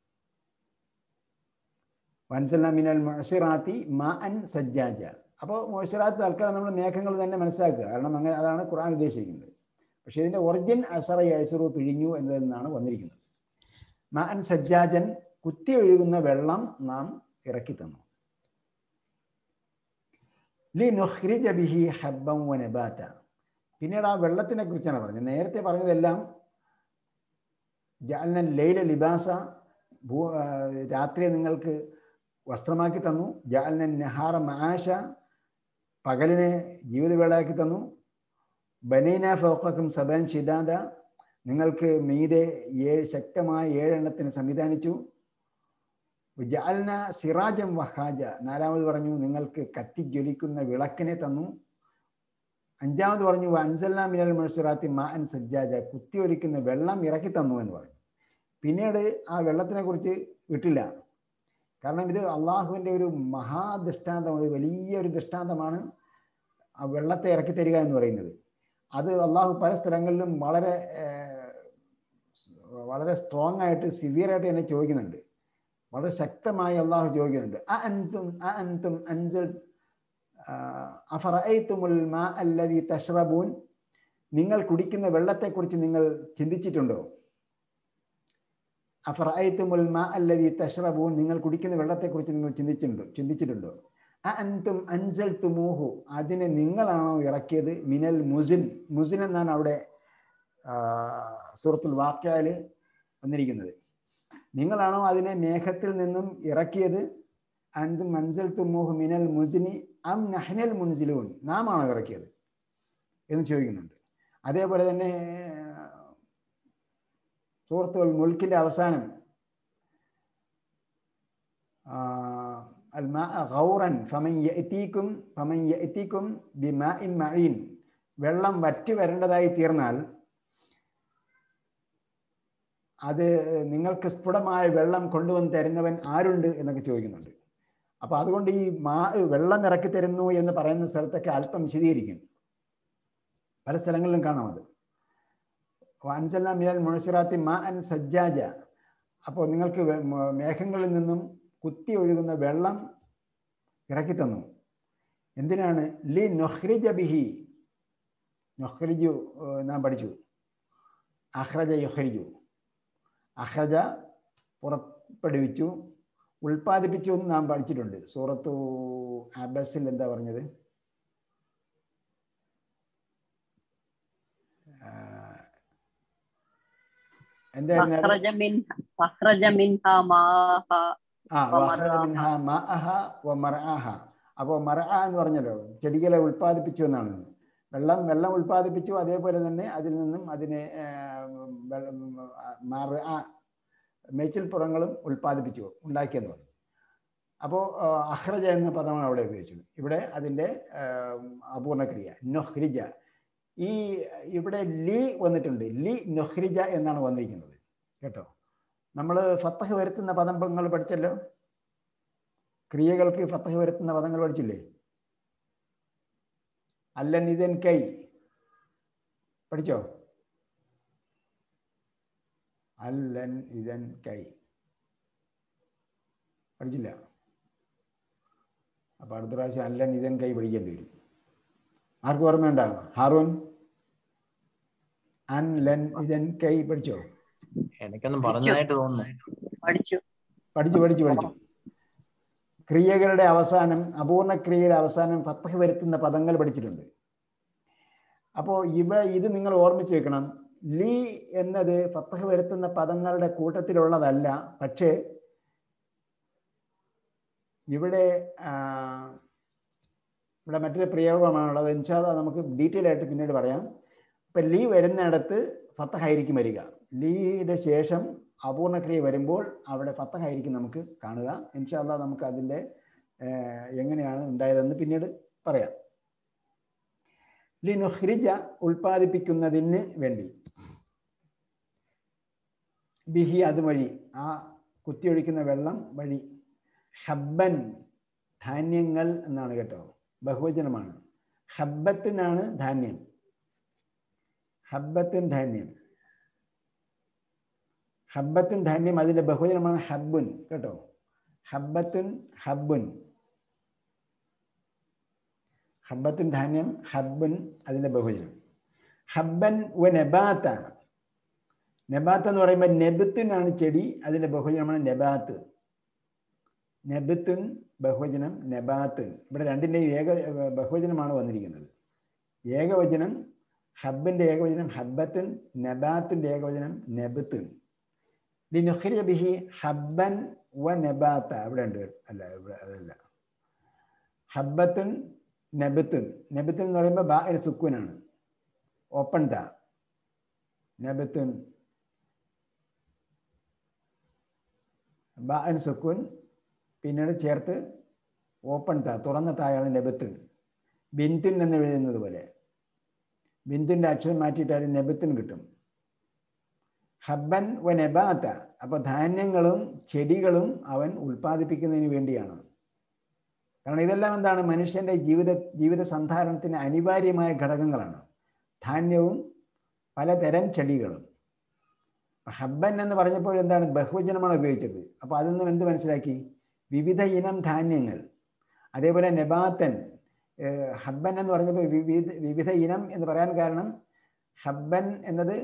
വൻസല്ല മിനൽ മൊഴസിറാത്തി മാ അൻ സജ്ജാജ അപ്പോൾ മൊഴസിറാത്ത് തൽക്കാലം നമ്മൾ മേഘങ്ങൾ തന്നെ മനസ്സിലാക്കുക കാരണം അങ്ങനെ അതാണ് ഖുർആൻ ഉദ്ദേശിക്കുന്നത് പക്ഷേ ഇതിൻ്റെ ഒറിജിൻ അസറ അഴ്സറു പിഴിഞ്ഞു എന്നതിൽ നിന്നാണ് വന്നിരിക്കുന്നത് മാ അൻ സജ്ജാജൻ കുത്തി ഒഴുകുന്ന വെള്ളം നാം ഇറക്കി തന്നു ലി നുഹ്രിജ ബിഹി ഹബ്ബം വനബാറ്റ പിന്നീട് ആ വെള്ളത്തിനെ കുറിച്ചാണ് പറഞ്ഞത് നേരത്തെ പറഞ്ഞതെല്ലാം ജാലന ലൈല ലിബാസ ഭൂ ആ, രാത്രിയെ നിങ്ങൾക്ക് വസ്ത്രമാക്കി തന്നു ജാലന നഹാറ മാഷ പകലിനെ ജീവിതവേളയാക്കി തന്നു ബനീന ഫോക്കും സബൻ ഷിദാദ നിങ്ങൾക്ക് മീതെ ഏഴ് ശക്തമായ ഏഴെണ്ണത്തിന് സംവിധാനിച്ചു ജാലന സിറാജം വഹാജ നാലാമത് പറഞ്ഞു നിങ്ങൾക്ക് കത്തിജ്വലിക്കുന്ന വിളക്കിനെ തന്നു അഞ്ചാമത് പറഞ്ഞു അൻസല്ല മിനൽ മത്സരാത്തി മാ അൻ സജ്ജാജ കുത്തിയൊലിക്കുന്ന വെള്ളം ഇറക്കി തന്നു എന്ന് പറഞ്ഞു പിന്നീട് ആ വെള്ളത്തിനെ കുറിച്ച് വിട്ടില്ല കാരണം ഇത് അള്ളാഹുവിൻ്റെ ഒരു മഹാദൃഷ്ടാന്തം ഒരു വലിയൊരു ദൃഷ്ടാന്തമാണ് ആ വെള്ളത്തെ ഇറക്കി തരിക എന്ന് പറയുന്നത് അത് അള്ളാഹു പല സ്ഥലങ്ങളിലും വളരെ ഏർ, വളരെ സ്ട്രോങ് ആയിട്ട് സിവിയർ ആയിട്ട് തന്നെ ചോദിക്കുന്നുണ്ട് വളരെ ശക്തമായി അള്ളാഹു ചോദിക്കുന്നുണ്ട് അ അൻതും അ അൻതും അൻസൽ അഫറഅയ്തുമുൽ മാ അല്ലദി തശ്റബൂൻ നിങ്ങൾ കുടിക്കുന്ന വെള്ളത്തെക്കുറിച്ച് നിങ്ങൾ ചിന്തിച്ചിട്ടുണ്ടോ അഫറഅയ്തുമുൽ മാ അല്ലദി തശ്റബൂൻ നിങ്ങൾ കുടിക്കുന്ന വെള്ളത്തെക്കുറിച്ച് നിങ്ങൾ ചിന്തിച്ചിട്ടുണ്ടോ ചിന്തിച്ചിട്ടുണ്ടോ അ അൻതും അൻസൽ തുമൂഹു അതിനെ നിങ്ങളാണോ ഇറക്കിയത് മിനൽ മുസിൻ മുസിൻ എന്നാണ് അവിടെ സൂറത്തുൽ വാക്യാല് വന്നിരിക്കുന്നത് നിങ്ങളാണോ അതിനെ മേഘത്തിൽ നിന്നും ഇറക്കിയത് അൻതും മൻസൽ തുമൂഹു മിനൽ മുസിനി അം നഹ്നൽ മുൻസിലൂൻ നാം ആണോ ഇറക്കിയത് എന്ന് ചോദിക്കുന്നുണ്ട് അതേപോലെ തന്നെ സൂറത്തുൽ മുൽക്കിന്റെ അവസാനം ആ, الماء غورا فمن يأتيكم فمن يأتيكم بماء معين വെള്ളം വറ്റി വരേണ്ടതായി തീർന്നാൽ അത് നിങ്ങൾക്ക് സ്ഫുടമായ വെള്ളം കൊണ്ടുവന്ന് തരുന്നവൻ ആരുണ്ട് എന്നൊക്കെ ചോദിക്കുന്നുണ്ട് അപ്പൊ അതുകൊണ്ട് ഈ മാ വെള്ളം ഇറക്കി തരുന്നു എന്ന് പറയുന്ന സ്ഥലത്തൊക്കെ അല്പം വിശദീകരിക്കും പല സ്ഥലങ്ങളിലും കാണാം അത് അൻസല്ല മിനൽ മുഴസിറാത്തി മാ അൻ സജ്ജാജ അപ്പോൾ നിങ്ങൾക്ക് വെ- മ- മേഘങ്ങളിൽ നിന്നും കുത്തി ഒഴുകുന്ന വെള്ളം ഇറക്കി തന്നു എന്തിനാണ് ലി നൊഹ്രിജ ബിഹി നൊഹ്രിജു ഏഹ് നാം പഠിച്ചു അഹ്റജ യൊഹ്രിജു അഹ്റജ പുറപ്പെടുവിച്ചു ഉൽപ്പാദിപ്പിച്ചു എന്ന് നാം പഠിച്ചിട്ടുണ്ട് സൂറത്തു അബസിൽ എന്താ പറഞ്ഞത് ആ, എന്തായിരുന്നു അത്? അഖ്റജ മിൻ അഖ്റജ മിൻഹാ മാഹ ആ വമർആഹ. വഖറജ മിൻഹാ മഅഹ വമർആഹ അപ്പോൾ മറ എന്ന് പറഞ്ഞല്ലോ ചെടികളെ ഉൽപ്പാദിപ്പിച്ചു എന്നാണ് വെള്ളം വെള്ളം ഉൽപ്പാദിപ്പിച്ചു അതേപോലെ തന്നെ അതിൽ നിന്നും അതിനെ മറ മേച്ചിൽപ്പുറങ്ങളും ഉൽപ്പാദിപ്പിച്ചു ഉണ്ടാക്കിയെന്ന് പറഞ്ഞു അപ്പോൾ അഹ്റജ എന്ന പദമാണ് അവിടെ ഉപയോഗിച്ചത് ഇവിടെ അതിൻ്റെ അപൂർണക്രിയ നൊഹ്രിജ ഈ ഇവിടെ ലി വന്നിട്ടുണ്ട് ലി നൊഹ്രിജ എന്നാണ് വന്നിരിക്കുന്നത് കേട്ടോ നമ്മൾ ഫത്തഹ് വരുത്തുന്ന പദങ്ങൾ പഠിച്ചല്ലോ ക്രിയകൾക്ക് ഫത്തഹ് വരുത്തുന്ന പദങ്ങൾ പഠിച്ചില്ലേ അല്ലൻ ഇതൻ കൈ പഠിച്ചോ അല്ലൻ ഇതൻ കൈ പഠിച്ചില്ല അപ്പൊ അടുത്ത പ്രാവശ്യം അല്ലൻ ഇതൻ കൈ പഠിക്കേണ്ടി വരും ആർക്കും ഓർമ്മയുണ്ടാകും ഹാറൂൻ അൻ ലൻ ഇതൻ കൈ പഠിച്ചോ എനിക്കൊന്നും പറഞ്ഞതായിട്ട് തോന്നുന്നു പഠിച്ചു പഠിച്ചു പഠിച്ചു പഠിച്ചു ക്രിയകളുടെ അവസാനം അപൂർണ ക്രിയയുടെ അവസാനം ഫത്തഹ് വരുത്തുന്ന പദങ്ങൾ പഠിച്ചിട്ടുണ്ട് അപ്പോൾ ഇവ ഇത് നിങ്ങൾ ഓർമ്മിച്ച് വെക്കണം ലീ എന്നത് ഫത്തഹ് വരുത്തുന്ന പദങ്ങളുടെ കൂട്ടത്തിലുള്ളതല്ല പക്ഷേ ഇവിടെ ആ, ഇവിടെ മറ്റൊരു പ്രയോഗമാണുള്ളത് ഇൻഷാല്ല നമുക്ക് ഡീറ്റെയിൽ ആയിട്ട് പിന്നീട് പറയാം ഇപ്പം ലീ വരുന്നിടത്ത് ഫത്തഹായിരിക്കും വരിക ലീയുടെ ശേഷം അപൂർണ ക്രിയ വരുമ്പോൾ അവിടെ ഫത്തഹായിരിക്കും നമുക്ക് കാണുക ഇൻഷാല്ല നമുക്ക് അതിൻ്റെ ഏഹ്, എങ്ങനെയാണ് ഉണ്ടായതെന്ന് പിന്നീട് പറയാം ലിനുഹ്രിജ ഉൽപ്പാദിപ്പിക്കുന്നതിന് വേണ്ടി ബിഹി അതുവഴി ആ കുത്തിയൊഴിക്കുന്ന വെള്ളം വഴി ഹബ്ബൻ ധാന്യങ്ങൾ എന്നാണ് കേട്ടോ ബഹുവചനമാണ് ഹബ്ബത്തിനാണ് ധാന്യം ഹബ്ബത്തിൻ ധാന്യം ഹബ്ബത്തിൻ ധാന്യം അതിന്റെ ബഹുവചനമാണ് ഹബ്ബുൻ കേട്ടോ ഹബ്ബത്തുൻ ഹബ്ബുൻ ഹബ്ബത്തുൻ ധാന്യം ഹബ്ബുൻ അതിന്റെ ബഹുവചനം ഹബ്ബൻ വ നബാത്ത നബാത്ത് എന്ന് പറയുമ്പോൾ നെബത്തിനാണ് ചെടി അതിന്റെ ബഹുവചനമാണ് നബാത്ത് നെബത്തുൻ ബഹുവചനം നബാത്തുൻ ഇവിടെ രണ്ടിൻ്റെയും ഏക ബഹുവചനമാണ് വന്നിരിക്കുന്നത് ഏകവചനം ഹബ്ബിന്റെ ഏകവചനം ഹബ്ബത്തുൻ നബാത്തിന്റെ ഏകവചനം നെബത്തുൻ ലിനുഖ്രിയ ബിഹി ഹബ്ബൻ വ നബാത്ത അവിടെ ഉണ്ട് അല്ല ഇവിടെ അതല്ല ഹബ്ബത്തുൻ നബത്തുൻ നബത്തുൻ എന്ന് പറയുമ്പോൾ ബാ ഒരു സുക്കൂനാണ് ഓപ്പൺ ത നബത്തുൻ ബാ ഒരു സുക്കൂൻ പിന്നീട് ചേർത്ത് ഓപ്പൺ ത തുറന്ന തായാണ് നബത്തുൻ ബിന്തുൻ എന്ന് എഴുതുന്നത് പോലെ ബിന്ദുവിൻ്റെ അക്ഷരം മാറ്റിയിട്ടാൽ നെബത്തുൻ കിട്ടും ഹബ്ബൻ വ നെബാത്ത അപ്പോൾ ധാന്യങ്ങളും ചെടികളും അവൻ ഉൽപ്പാദിപ്പിക്കുന്നതിന് വേണ്ടിയാണ് കാരണം ഇതെല്ലാം എന്താണ് മനുഷ്യൻ്റെ ജീവിത ജീവിത സന്ധാരണത്തിന് അനിവാര്യമായ ഘടകങ്ങളാണ് ധാന്യവും പലതരം ചെടികളും ഹബ്ബൻ എന്ന് പറഞ്ഞപ്പോൾ എന്താണ് ബഹുവചനമാണ് ഉപയോഗിച്ചത് അപ്പോൾ അതിൽ നിന്നും എന്ത് മനസ്സിലാക്കി വിവിധ ഇനം ധാന്യങ്ങൾ അതേപോലെ നെബാത്തൻ ഹബ്ബൻ എന്ന് പറഞ്ഞപ്പോൾ വിവിധ വിവിധ ഇനം എന്ന് പറയാൻ കാരണം ഹബ്ബൻ എന്നത്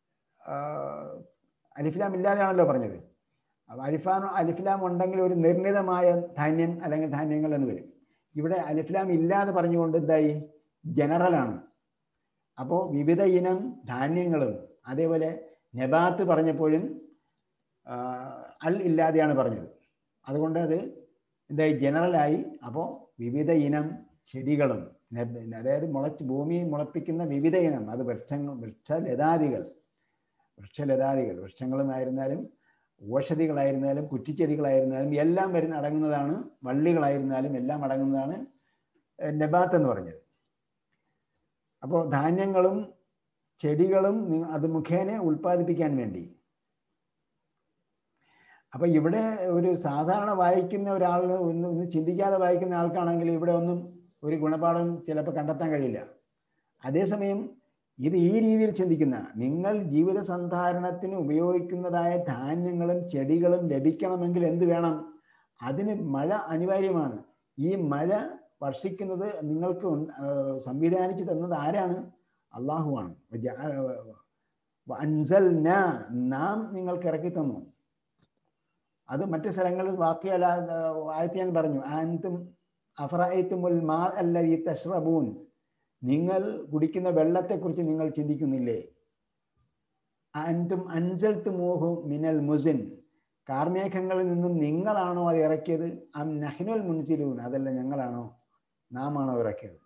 അലിഫ്ലാം ഇല്ലാതെയാണല്ലോ പറഞ്ഞത് അപ്പോൾ അലിഫാം അലിഫ്ലാം ഉണ്ടെങ്കിൽ ഒരു നിർണിതമായ ധാന്യം അല്ലെങ്കിൽ ധാന്യങ്ങൾ എന്ന് വരും ഇവിടെ അലിഫ്ലാം ഇല്ലാതെ പറഞ്ഞുകൊണ്ട് എന്തായി ജനറലാണ് അപ്പോൾ വിവിധ ഇനം ധാന്യങ്ങളും അതേപോലെ നെബാത്ത് പറഞ്ഞപ്പോഴും അൽ ഇല്ലാതെയാണ് പറഞ്ഞത് അതുകൊണ്ട് അത് എന്തായി ജനറലായി അപ്പോൾ വിവിധ ഇനം ചെടികളും അതായത് മുളച്ച് ഭൂമി മുളപ്പിക്കുന്ന വിവിധ ഇനം അത് വൃക്ഷങ്ങൾ വൃക്ഷലതാദികൾ വൃക്ഷലതാദികൾ വൃക്ഷങ്ങളുമായിരുന്നാലും ഓഷധികളായിരുന്നാലും കുറ്റിച്ചെടികളായിരുന്നാലും എല്ലാം വരുന്ന അടങ്ങുന്നതാണ് വള്ളികളായിരുന്നാലും എല്ലാം അടങ്ങുന്നതാണ് നബാത്ത് എന്ന് പറഞ്ഞത് അപ്പോൾ ധാന്യങ്ങളും ചെടികളും അത് മുഖേന ഉൽപ്പാദിപ്പിക്കാൻ വേണ്ടി അപ്പൊ ഇവിടെ ഒരു സാധാരണ വായിക്കുന്ന ഒരാളിന് ഒന്ന് ഒന്ന് ചിന്തിക്കാതെ വായിക്കുന്ന ആൾക്കാണെങ്കിൽ ഇവിടെ ഒന്നും ഒരു ഗുണപാഠം ചിലപ്പോൾ കണ്ടെത്താൻ കഴിയില്ല അതേസമയം ഇത് ഈ രീതിയിൽ ചിന്തിക്കുന്ന നിങ്ങൾ ജീവിത സന്ധാരണത്തിന് ഉപയോഗിക്കുന്നതായ ധാന്യങ്ങളും ചെടികളും ലഭിക്കണമെങ്കിൽ എന്ത് വേണം അതിന് മഴ അനിവാര്യമാണ് ഈ മഴ വർഷിക്കുന്നത് നിങ്ങൾക്ക് സംവിധാനിച്ചു തന്നത് ആരാണ് അള്ളാഹുവാണ് അൻസൽ നാം നിങ്ങൾക്ക് ഇറക്കി തന്നു അത് മറ്റു സ്ഥലങ്ങളിൽ വാക്കിയല്ല ആയത്ത് ഞാൻ പറഞ്ഞു ആൻതും അഫറായത്തുമുൽ മാ അല്ല ഈ തഷ്റബൂൻ നിങ്ങൾ കുടിക്കുന്ന വെള്ളത്തെക്കുറിച്ച് നിങ്ങൾ ചിന്തിക്കുന്നില്ലേ അൻതും അൻസൽത്ത് മോഹു മിനൽ മുസിൻ കാർമേഘങ്ങളിൽ നിന്നും നിങ്ങളാണോ അത് ഇറക്കിയത് അം നഹ്നുൽ മുൻസിലൂൻ അതല്ല ഞങ്ങളാണോ നാം ആണോ ഇറക്കിയത്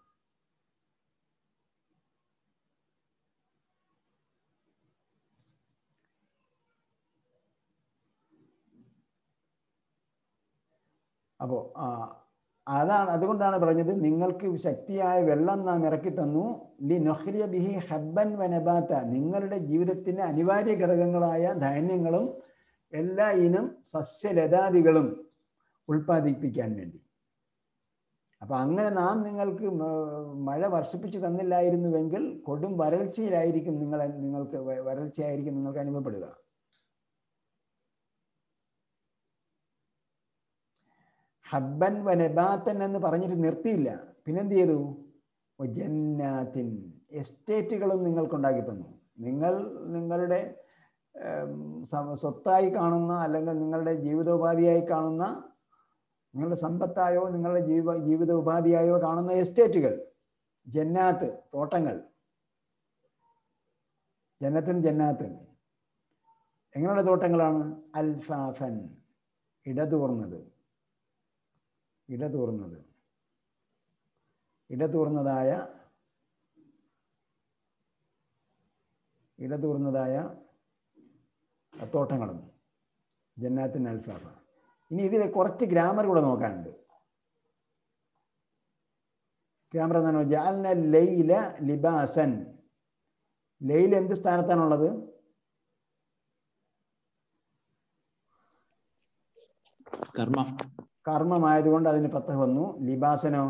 അപ്പോൾ അതാണ് അതുകൊണ്ടാണ് പറഞ്ഞത് നിങ്ങൾക്ക് ശക്തിയായ വെള്ളം നാം ഇറക്കി തന്നു ലി നൊഹ്രിയ ബിഹി ഹബ്ബൻ വനബാത്ത നിങ്ങളുടെ ജീവിതത്തിന് അനിവാര്യ ഘടകങ്ങളായ ധാന്യങ്ങളും എല്ലാ ഇനം സസ്യലതാദികളും ഉൽപ്പാദിപ്പിക്കാൻ വേണ്ടി അപ്പൊ അങ്ങനെ നാം നിങ്ങൾക്ക് മഴ വർഷിപ്പിച്ചു തന്നില്ലായിരുന്നുവെങ്കിൽ കൊടും വരൾച്ചയിലായിരിക്കും നിങ്ങൾ നിങ്ങൾക്ക് വരൾച്ചയായിരിക്കും നിങ്ങൾക്ക് അനുഭവപ്പെടുക ഹബ്ബൻ വനബാത്തൻ എന്ന് പറഞ്ഞിട്ട് നിർത്തിയില്ല പിന്നെന്ത് ചെയ്തു ജന്നാത്തിൻ എസ്റ്റേറ്റുകളും നിങ്ങൾക്കുണ്ടാക്കി തന്നു നിങ്ങൾ നിങ്ങളുടെ സ്വത്തായി കാണുന്ന അല്ലെങ്കിൽ നിങ്ങളുടെ ജീവിതോപാധിയായി കാണുന്ന നിങ്ങളുടെ സമ്പത്തായോ നിങ്ങളുടെ ജീവ ജീവിത ഉപാധിയായോ കാണുന്ന എസ്റ്റേറ്റുകൾ ജന്നാത്ത് തോട്ടങ്ങൾ ജന്നത്തും ജന്നാത്തും എങ്ങനെയുള്ള തോട്ടങ്ങളാണ് അൽഫാഫൻ ഇടതൂർന്നത് ഇടതൂർന്നത് ഇടതൂർന്നതായ ഇടതൂർന്നതായ തോട്ടങ്ങളും ജന്നാത്തിൻ അൽഫാഫ ഇനി ഇതിലെ കുറച്ച് ഗ്രാമർ കൂടെ നോക്കാനുണ്ട് ഗ്രാമർ എന്താണ് ജാലിന ലൈല ലിബാസൻ ലൈൽ എന്ത് സ്ഥാനത്താണുള്ളത് കർമ്മ കർമ്മമായതുകൊണ്ട് അതിന് പത്ത് വന്നു ലിബാസനോ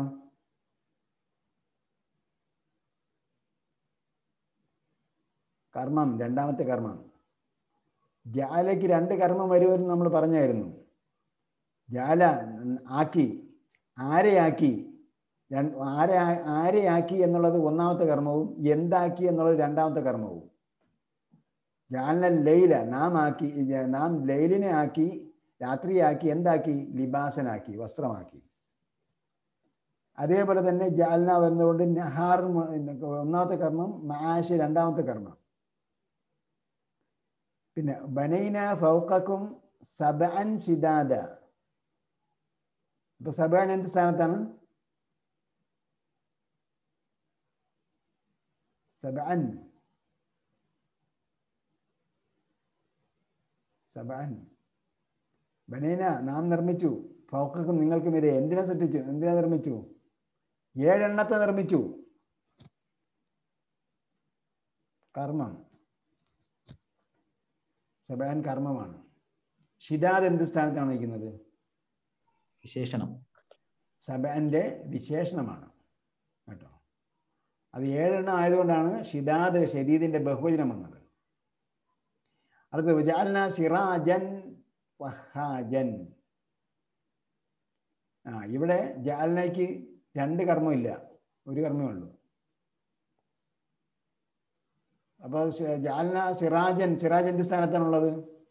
കർമ്മം രണ്ടാമത്തെ കർമ്മം ജാലയ്ക്ക് രണ്ട് കർമ്മം വരുമെന്ന് നമ്മൾ പറഞ്ഞായിരുന്നു ജാല ആക്കി ആരെയാക്കി ആരെ ആരെയാക്കി എന്നുള്ളത് ഒന്നാമത്തെ കർമ്മവും എന്താക്കി എന്നുള്ളത് രണ്ടാമത്തെ കർമ്മവും ജാലന ലൈല നാം ആക്കി നാം ലൈലിനെ ആക്കി രാത്രിയാക്കി എന്താക്കി ലിബാസനാക്കി വസ്ത്രമാക്കി അതേപോലെ തന്നെ ജാലന വരുന്നതുകൊണ്ട് നഹാർ ഒന്നാമത്തെ കർമ്മം മാഷ് രണ്ടാമത്തെ കർമ്മം പിന്നെ ബനൈന ഫൗക്കും സബഅൻ ഷിദാദ അപ്പൊ സബഅൻ എന്ത് സ്ഥാനത്താണ് സബഅൻ സബഅൻ ബനൈന നാം നിർമ്മിച്ചു ഫൗക്കും നിങ്ങൾക്കും ഇതേ എന്തിനെ സൃഷ്ടിച്ചു എന്തിനെ നിർമ്മിച്ചു ഏഴെണ്ണത്തെ നിർമ്മിച്ചു കർമ്മം സബാൻ കർമ്മമാണ് ഷിദാദ് എന്ത് സ്ഥാനത്താണ് വയ്ക്കുന്നത് വിശേഷണം സബാന്റെ വിശേഷണമാണ് കേട്ടോ അത് ഏഴെണ്ണം ആയതുകൊണ്ടാണ് ഷിദാദ് ഷദീദിന്റെ ബഹുവചനം വന്നത് അടുത്ത വിജാലന സിറാജൻ വഹാജൻ ആ ഇവിടെ ജാലനയ്ക്ക് രണ്ട് കർമ്മമില്ല ഒരു കർമ്മമേ ഉള്ളൂ അപ്പോൾ ജാലന സിറാജൻ സിറാജ് എന്ത് സ്ഥാനത്താണുള്ളത്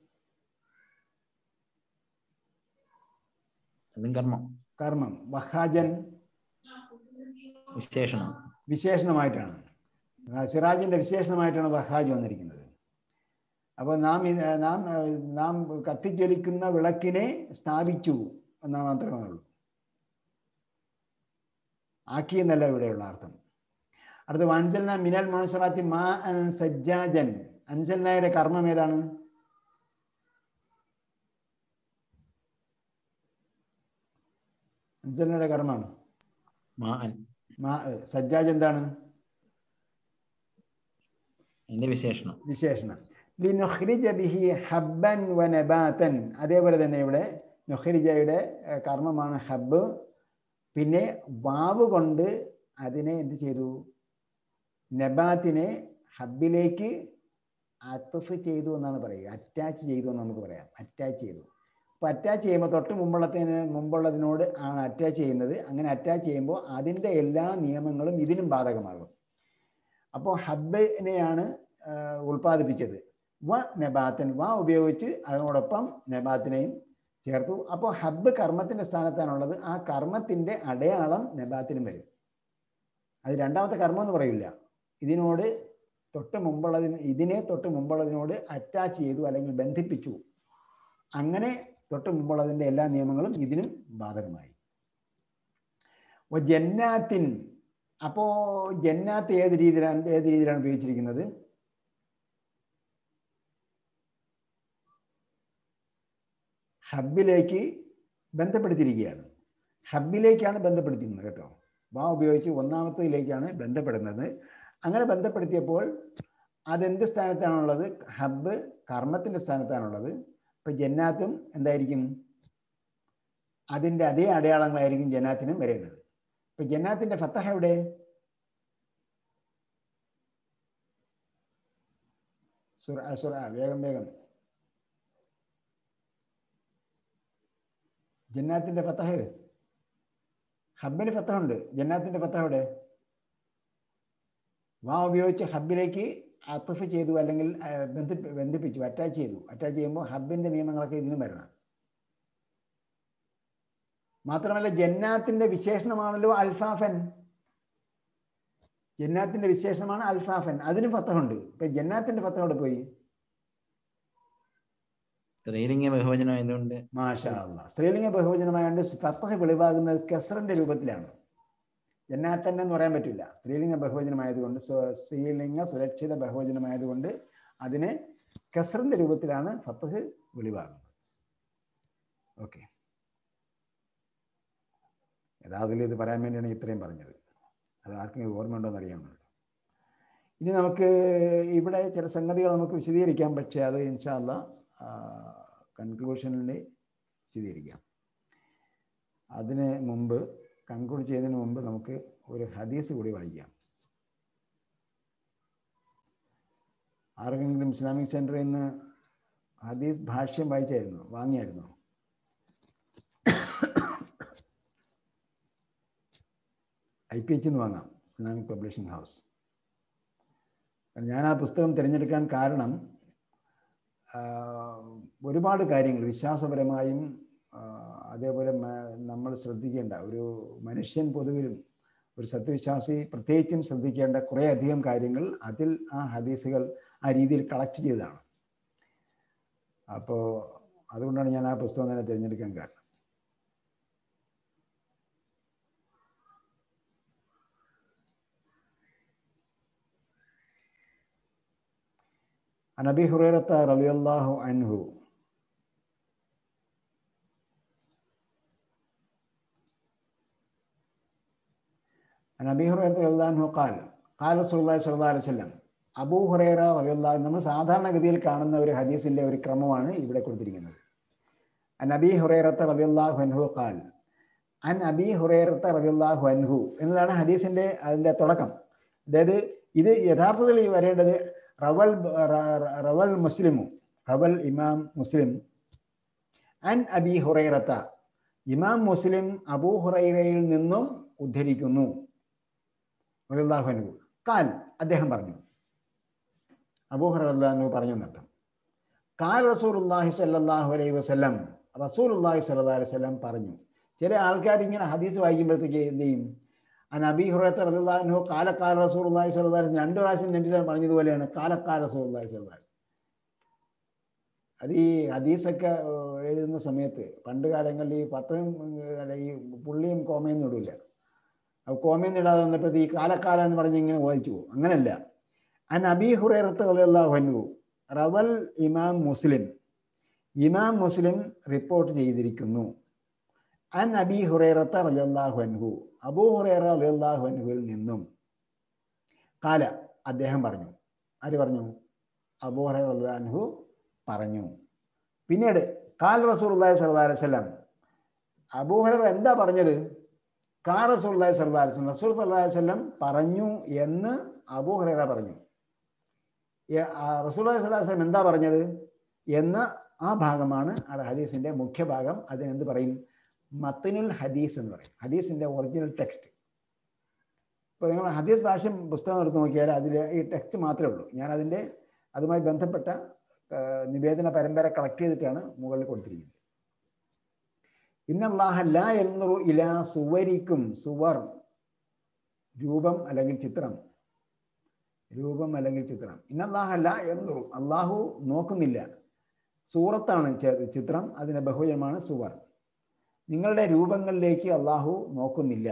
അതും കർമ്മം കർമ്മം വഹാജൻ വിശേഷണം വിശേഷണമായിട്ടാണ് ആ സിറാജിന്റെ വിശേഷണമായിട്ടാണ് വഹാജ് വന്നിരിക്കുന്നത് അപ്പോൾ നാം ഇത് നാം ഏഹ്, നാം കത്തിജ്വലിക്കുന്ന വിളക്കിനെ സ്ഥാപിച്ചു എന്നാ മാത്രമേ ഉള്ളൂ ആക്കി എന്നല്ല ഇവിടെയുള്ള അർത്ഥം അടുത്ത അഞ്ചൽന മിനൽ മോശറാത്തി മാ അൻ സജ്ജാജൻ അഞ്ചൽനയുടെ കർമ്മം ഏതാണ് അഞ്ചൽനയുടെ കർമ്മം മാ അൻ മാ സജ്ജാജ് എന്താണ് അതിന്റെ വിശേഷണം വിശേഷണം ലിനുഹ്രിജ ബിഹി ഹബ്ബൻ വനബാതൻ അതേപോലെ തന്നെ ഇവിടെ നുഹ്രിജയുടെ ഏഹ്, കർമ്മമാണ് ഹബ്ബ് പിന്നെ വാവ് കൊണ്ട് അതിനെ എന്ത് ചെയ്തു നബാത്തിനെ ഹബ്ബിലേക്ക് അത്തുഫ് ചെയ്തു എന്നാണ് പറയുക അറ്റാച്ച് ചെയ്തു എന്ന് നമുക്ക് പറയാം അറ്റാച്ച് ചെയ്തു അപ്പോൾ അറ്റാച്ച് ചെയ്യുമ്പോൾ തൊട്ട് മുമ്പുള്ളതിന് മുമ്പുള്ളതിനോട് ആണ് അറ്റാച്ച് ചെയ്യുന്നത് അങ്ങനെ അറ്റാച്ച് ചെയ്യുമ്പോൾ അതിൻ്റെ എല്ലാ നിയമങ്ങളും ഇതിനും ബാധകമാകും അപ്പോൾ ഹബ്ബിനെയാണ് ആ, ഉൽപ്പാദിപ്പിച്ചത് വ നബാത്തൻ വ ഉപയോഗിച്ച് അതിനോടൊപ്പം നബാത്തിനെയും ചേർത്തു അപ്പോൾ ഹബ്ബ് കർമ്മത്തിൻ്റെ സ്ഥാനത്താണുള്ളത് ആ കർമ്മത്തിൻ്റെ അടയാളം നബാത്തിനും വരും അത് രണ്ടാമത്തെ കർമ്മം എന്ന് പറയില്ല ഇതിനോട് തൊട്ട് മുമ്പുള്ളതിന് ഇതിനെ തൊട്ട് മുമ്പുള്ളതിനോട് അറ്റാച്ച് ചെയ്തു അല്ലെങ്കിൽ ബന്ധിപ്പിച്ചു അങ്ങനെ തൊട്ട് മുമ്പുള്ളതിൻ്റെ എല്ലാ നിയമങ്ങളും ഇതിനും ബാധകമായി ഓ ജന്നാത്തിൻ അപ്പോ ജന്നാത്ത് ഏത് രീതിയിലാണ് ഏത് രീതിയിലാണ് ഉപയോഗിച്ചിരിക്കുന്നത് ഹബ്ബിലേക്ക് ബന്ധപ്പെടുത്തിയിരിക്കുകയാണ് ഹബ്ബിലേക്കാണ് ബന്ധപ്പെടുത്തിയിരുന്നത് കേട്ടോ വാ ഉപയോഗിച്ച് ഒന്നാമത്തേതിലേക്കാണ് ബന്ധപ്പെടുന്നത് അങ്ങനെ ബന്ധപ്പെടുത്തിയപ്പോൾ അതെന്ത് സ്ഥാനത്താണുള്ളത് ഹബ്ബ് കർമ്മത്തിൻ്റെ സ്ഥാനത്താണുള്ളത് ഇപ്പം ജന്നാത്തും എന്തായിരിക്കും അതിൻ്റെ അതേ അടയാളങ്ങളായിരിക്കും ജന്നാത്തിനും വരേണ്ടത് ഇപ്പം ജന്നാത്തിൻ്റെ ഫത്തഹ എവിടെ സുറ സുറ വേഗം വേഗം ജന്നാത്തിന്റെ ഫത്തഹ് ഹബ്ബിന് ഫത്തഹ ഉണ്ട് ജന്നാത്തിന്റെ ഫത്തഹ എവിടെ വാ ഉപയോഗിച്ച് ഹബ്ബിലേക്ക് അത്തഫ് ചെയ്തു അല്ലെങ്കിൽ ആ, ബന്ധി ബന്ധിപ്പിച്ചു അറ്റാച്ച് ചെയ്തു അറ്റാച്ച് ചെയ്യുമ്പോൾ ഹബ്ബിന്റെ നിയമങ്ങളൊക്കെ ഇതിനും വരണം മാത്രമല്ല ജന്നാത്തിന്റെ വിശേഷണമാണല്ലോ അൽഫാഫൻ ജന്നാത്തിന്റെ വിശേഷണമാണ് അൽഫാഫൻ അതിന് ഫത്തഹുണ്ട് ഇപ്പൊ ജന്നാത്തിന്റെ ഫത്തഹ എവിടെ പോയി സ്ത്രീലിംഗ ബഹുവചനം ആയതുകൊണ്ട് മാഷാ അള്ളാ സ്ത്രീലിംഗ ബഹുവചനമായതുകൊണ്ട് ഫത്തഹ് വെളിവാകുന്നത് കെസറിന്റെ രൂപത്തിലാണ് ജന്നാത്തൻ എന്ന് പറയാൻ പറ്റില്ല സ്ത്രീലിംഗ ബഹുവചനമായതുകൊണ്ട് സ്വ- സ്ത്രീലിംഗ സുരക്ഷിത ബഹുവചനമായതുകൊണ്ട് അതിന് കെസറിന്റെ രൂപത്തിലാണ് ഫത്തഹ് വെളിവാകുന്നത് ഓക്കെ യഥാർത്ഥത്തിൽ ഇത് പറയാൻ വേണ്ടിയാണ് ഇത്രയും പറഞ്ഞത് അത് ആർക്കെങ്കിലും ഓർമ്മയുണ്ടോ എന്ന് അറിയാമല്ലോ ഇനി നമുക്ക് ഇവിടെ ചില സംഗതികൾ നമുക്ക് വിശദീകരിക്കാം പക്ഷേ അത് ഇൻഷാല്ല കൺക്ലൂഷനിൽ വിശദീകരിക്കാം അതിന് മുമ്പ് കൺക്ലൂഡ് ചെയ്യുന്നതിന് മുമ്പ് നമുക്ക് ഒരു ഹദീസ് കൂടി വായിക്കാം ആർക്കെങ്കിലും ഇസ്ലാമിക് സെൻറ്ററിൽ നിന്ന് ഹദീസ് ഭാഷ്യം വായിച്ചായിരുന്നു വാങ്ങിയായിരുന്നു ഐ പി എച്ച് വാങ്ങാം ഇസ്ലാമിക് പബ്ലിഷിംഗ് ഹൗസ് ഞാൻ ആ പുസ്തകം തിരഞ്ഞെടുക്കാൻ കാരണം ആഹ് ഒരുപാട് കാര്യങ്ങൾ വിശ്വാസപരമായും ആഹ് അതേപോലെ മ- നമ്മൾ ശ്രദ്ധിക്കേണ്ട ഒരു മനുഷ്യൻ പൊതുവിലും ഒരു സത്യവിശ്വാസി പ്രത്യേകിച്ചും ശ്രദ്ധിക്കേണ്ട കുറേ അധികം കാര്യങ്ങൾ അതിൽ ആ ഹദീസുകൾ ആ രീതിയിൽ കളക്ട് ചെയ്തതാണ് അപ്പോൾ അതുകൊണ്ടാണ് ഞാൻ ആ പുസ്തകം തന്നെ തിരഞ്ഞെടുക്കാൻ കാരണം عن ابي هريره رضي الله عنه عن ابي هريره رضي الله عنه قال قال رسول الله صلى الله عليه وسلم അബൂ ഹുറൈറ റളിയല്ലാഹു നമ്മൾ സാധാരണഗതിയിൽ കാണുന്ന ഒരു ഹദീസിന്റെ ഒരു ക്രമമാണ് ഇവിടെ കൊടുത്തിരിക്കുന്നത് അൻ അബി ഹുറൈറത്ത് റളിയല്ലാഹു അൻഹു ഖാൽ അൻ അബി ഹുറൈറത്ത് റളിയല്ലാഹു അൻഹു എന്നതാണ് ഹദീസിന്റെ അതിന്റെ തുടക്കം അതായത് ഇത് യഥാർത്ഥത്തിൽ വരേണ്ടത് റവൽ റവൽ മുസ്ലിമു റവൽ ഇമാം മുസ്ലിം അൻ അബി ഹുറൈറത്ത ഇമാം മുസ്ലിം അബൂ ഹുറൈറയിൽ നിന്നും ഉദ്ധരിക്കുന്നു റളിയല്ലാഹു അൻഹു കാൽ അദ്ദേഹം പറഞ്ഞു അബൂ ഹുറൈറ പറഞ്ഞു എന്നർത്ഥം കാൽ റസൂലുള്ളാഹി സ്വല്ലല്ലാഹു അലൈഹി വസല്ലം റസൂലുള്ളാഹി സ്വല്ലല്ലാഹു അലൈഹി വസല്ലം പറഞ്ഞു ചില ആൾക്കാർ ഇങ്ങനെ ഹദീസ് വായിക്കുമ്പോഴത്തേക്ക് എന്ത് ചെയ്യും ആ നബി ഹുറത്ത് റളിയല്ലാഹു കാലക്കാല റസൂലുള്ളാഹി സ്വല്ലല്ലാഹു അലൈഹി വസല്ലം രണ്ട് പ്രാവശ്യം നബി സ്വല്ലം പറഞ്ഞതുപോലെയാണ് കാലക്കാല റസൂലുള്ളാഹി സ്വല്ലല്ലാഹു അലൈഹി വസല്ലം അത് ഈ ഹദീസൊക്കെ എഴുതുന്ന സമയത്ത് പണ്ട് കാലങ്ങളിൽ ഈ പത്തും അല്ല ഈ പുള്ളിയും കോമയൊന്നും ഇടില്ല അപ്പോൾ കോമയൊന്നും ഇടാതെ വന്നപ്പോഴത്തെ ഈ കാലക്കാല എന്ന് പറഞ്ഞ് ഇങ്ങനെ വായിച്ചു പോകും അങ്ങനല്ല അൻ അബി ഹുറൈറത്ത് റളിയല്ലാഹു അൻഹു റവൽ ഇമാം മുസ്ലിം ഇമാം മുസ്ലിം റിപ്പോർട്ട് ചെയ്തിരിക്കുന്നു അൻ അബി ഹുറൈറത്ത് റളിയല്ലാഹു അൻഹു അബൂ ഹുറൈറ റളിയല്ലാഹു അൻഹുവിൽ നിന്നും കാല അദ്ദേഹം പറഞ്ഞു ആര് പറഞ്ഞു അബൂ ഹുറൈറ റളിയല്ലാഹു അൻഹു പറഞ്ഞു പിന്നീട് കാൽ റസൂലുള്ളാഹി സ്വല്ലല്ലാഹു അലൈഹി വസല്ലം അബൂ ഹുറൈറ എന്താ പറഞ്ഞത് കാ റസൂലുള്ളാഹി സ്വല്ലല്ലാഹു അലൈഹി വസല്ലം റസൂൽ സ്വല്ലല്ലാഹു അലൈഹി വസല്ലം പറഞ്ഞു എന്ന് അബൂ ഹുറൈറ പറഞ്ഞു റസൂൽ സ്വല്ലല്ലാഹു അലൈഹി വസല്ലം എന്താ പറഞ്ഞത് എന്ന ആ ഭാഗമാണ് അവിടെ ഹദീസിന്റെ മുഖ്യ ഭാഗം അതിനെന്ത് പറയും മത്തിനുൽ ഹദീസ് എന്ന് പറയും ഹദീസിന്റെ ഒറിജിനൽ ടെക്സ്റ്റ് ഇപ്പോൾ നിങ്ങൾ ഹദീസ് ഭാഷ്യം പുസ്തകം എടുത്ത് നോക്കിയാൽ അതിൽ ഈ ടെക്സ്റ്റ് മാത്രമേ ഉള്ളൂ ഞാൻ അതിൻ്റെ അതുമായി ബന്ധപ്പെട്ട നിവേദന പരമ്പര കളക്ട് ചെയ്തിട്ടാണ് മുകളിൽ കൊടുത്തിരിക്കുന്നത് ഇന്നല്ലാഹല്ല എന്നു ഇല സുവരിക്കും സുവർ രൂപം അല്ലെങ്കിൽ ചിത്രം രൂപം അല്ലെങ്കിൽ ചിത്രം ഇന്നല്ലാഹല്ല എന്നു അള്ളാഹു നോക്കുന്നില്ല സൂറത്താണ് ചിത്രം അതിന്റെ ബഹുജനമാണ് സുവർ നിങ്ങളുടെ രൂപങ്ങളിലേക്ക് അള്ളാഹു നോക്കുന്നില്ല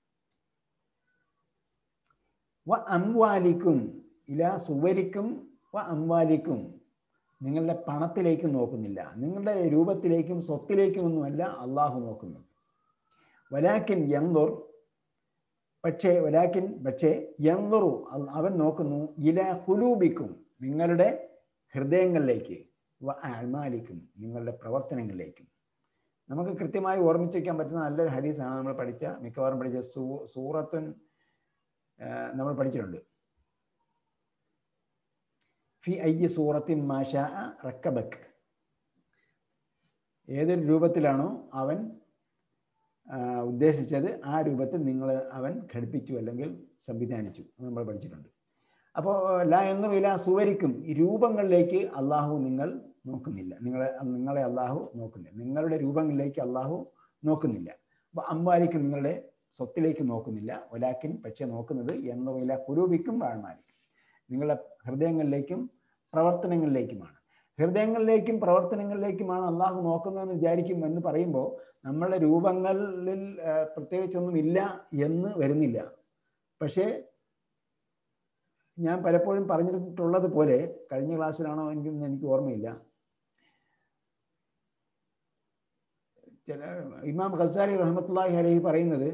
വ അംവാലിക്കും ഇല സുവരിക്കും വ അംവാലിക്കും നിങ്ങളുടെ പണത്തിലേക്കും നോക്കുന്നില്ല നിങ്ങളുടെ രൂപത്തിലേക്കും സ്വത്തിലേക്കും ഒന്നുമല്ല അള്ളാഹു നോക്കുന്നത് വലാക്കിൻ യന്തുർ പക്ഷേ വലാക്കിൻ പക്ഷേ യന്തുറു അവൻ നോക്കുന്നു ഇല കുലൂബിക്കും നിങ്ങളുടെ ഹൃദയങ്ങളിലേക്ക് വ അമാലിക്കും നിങ്ങളുടെ പ്രവർത്തനങ്ങളിലേക്കും നമുക്ക് കൃത്യമായി ഓർമ്മിച്ച് വയ്ക്കാൻ പറ്റുന്ന നല്ലൊരു ഹദീസാണ് നമ്മൾ പഠിച്ച മിക്കവാറും പഠിച്ച സൂ സൂറത്തുൻ നമ്മൾ പഠിച്ചിട്ടുണ്ട് ഫി അയ്യ സൂറത്തിൻ മാഷ റക്കബക്ക് ഏതൊരു രൂപത്തിലാണോ അവൻ ഉദ്ദേശിച്ചത് ആ രൂപത്തിൽ നിങ്ങൾ അവൻ ഘടിപ്പിച്ചു അല്ലെങ്കിൽ സംവിധാനിച്ചു നമ്മൾ പഠിച്ചിട്ടുണ്ട് അപ്പോൾ ലാ എന്നും ഇല സുവരിക്കും ഈ രൂപങ്ങളിലേക്ക് അള്ളാഹു നിങ്ങൾ നോക്കുന്നില്ല നിങ്ങളെ നിങ്ങളെ അള്ളാഹു നോക്കുന്നില്ല നിങ്ങളുടെ രൂപങ്ങളിലേക്ക് അള്ളാഹു നോക്കുന്നില്ല അപ്പോൾ അമ്പാലിക്കും നിങ്ങളുടെ സ്വത്തിലേക്ക് നോക്കുന്നില്ല ഒലാക്കിൻ പക്ഷെ നോക്കുന്നത് എന്നുമില്ല കുരൂപിക്കും വാഴ്മാലിക്കും നിങ്ങളുടെ ഹൃദയങ്ങളിലേക്കും പ്രവർത്തനങ്ങളിലേക്കുമാണ് ഹൃദയങ്ങളിലേക്കും പ്രവർത്തനങ്ങളിലേക്കുമാണ് അള്ളാഹു നോക്കുന്നതെന്ന് വിചാരിക്കും എന്ന് പറയുമ്പോൾ നമ്മളുടെ രൂപങ്ങളിൽ പ്രത്യേകിച്ചൊന്നും ഇല്ല എന്ന് വരുന്നില്ല പക്ഷേ ഞാൻ പലപ്പോഴും പറഞ്ഞിട്ടുള്ളത് പോലെ കഴിഞ്ഞ ക്ലാസ്സിലാണോ എനിക്ക് എനിക്ക് ഓർമ്മയില്ല ചില ഇമാം ഖസാലി റഹ്മത്തുള്ളാഹി അലഹി പറയുന്നത്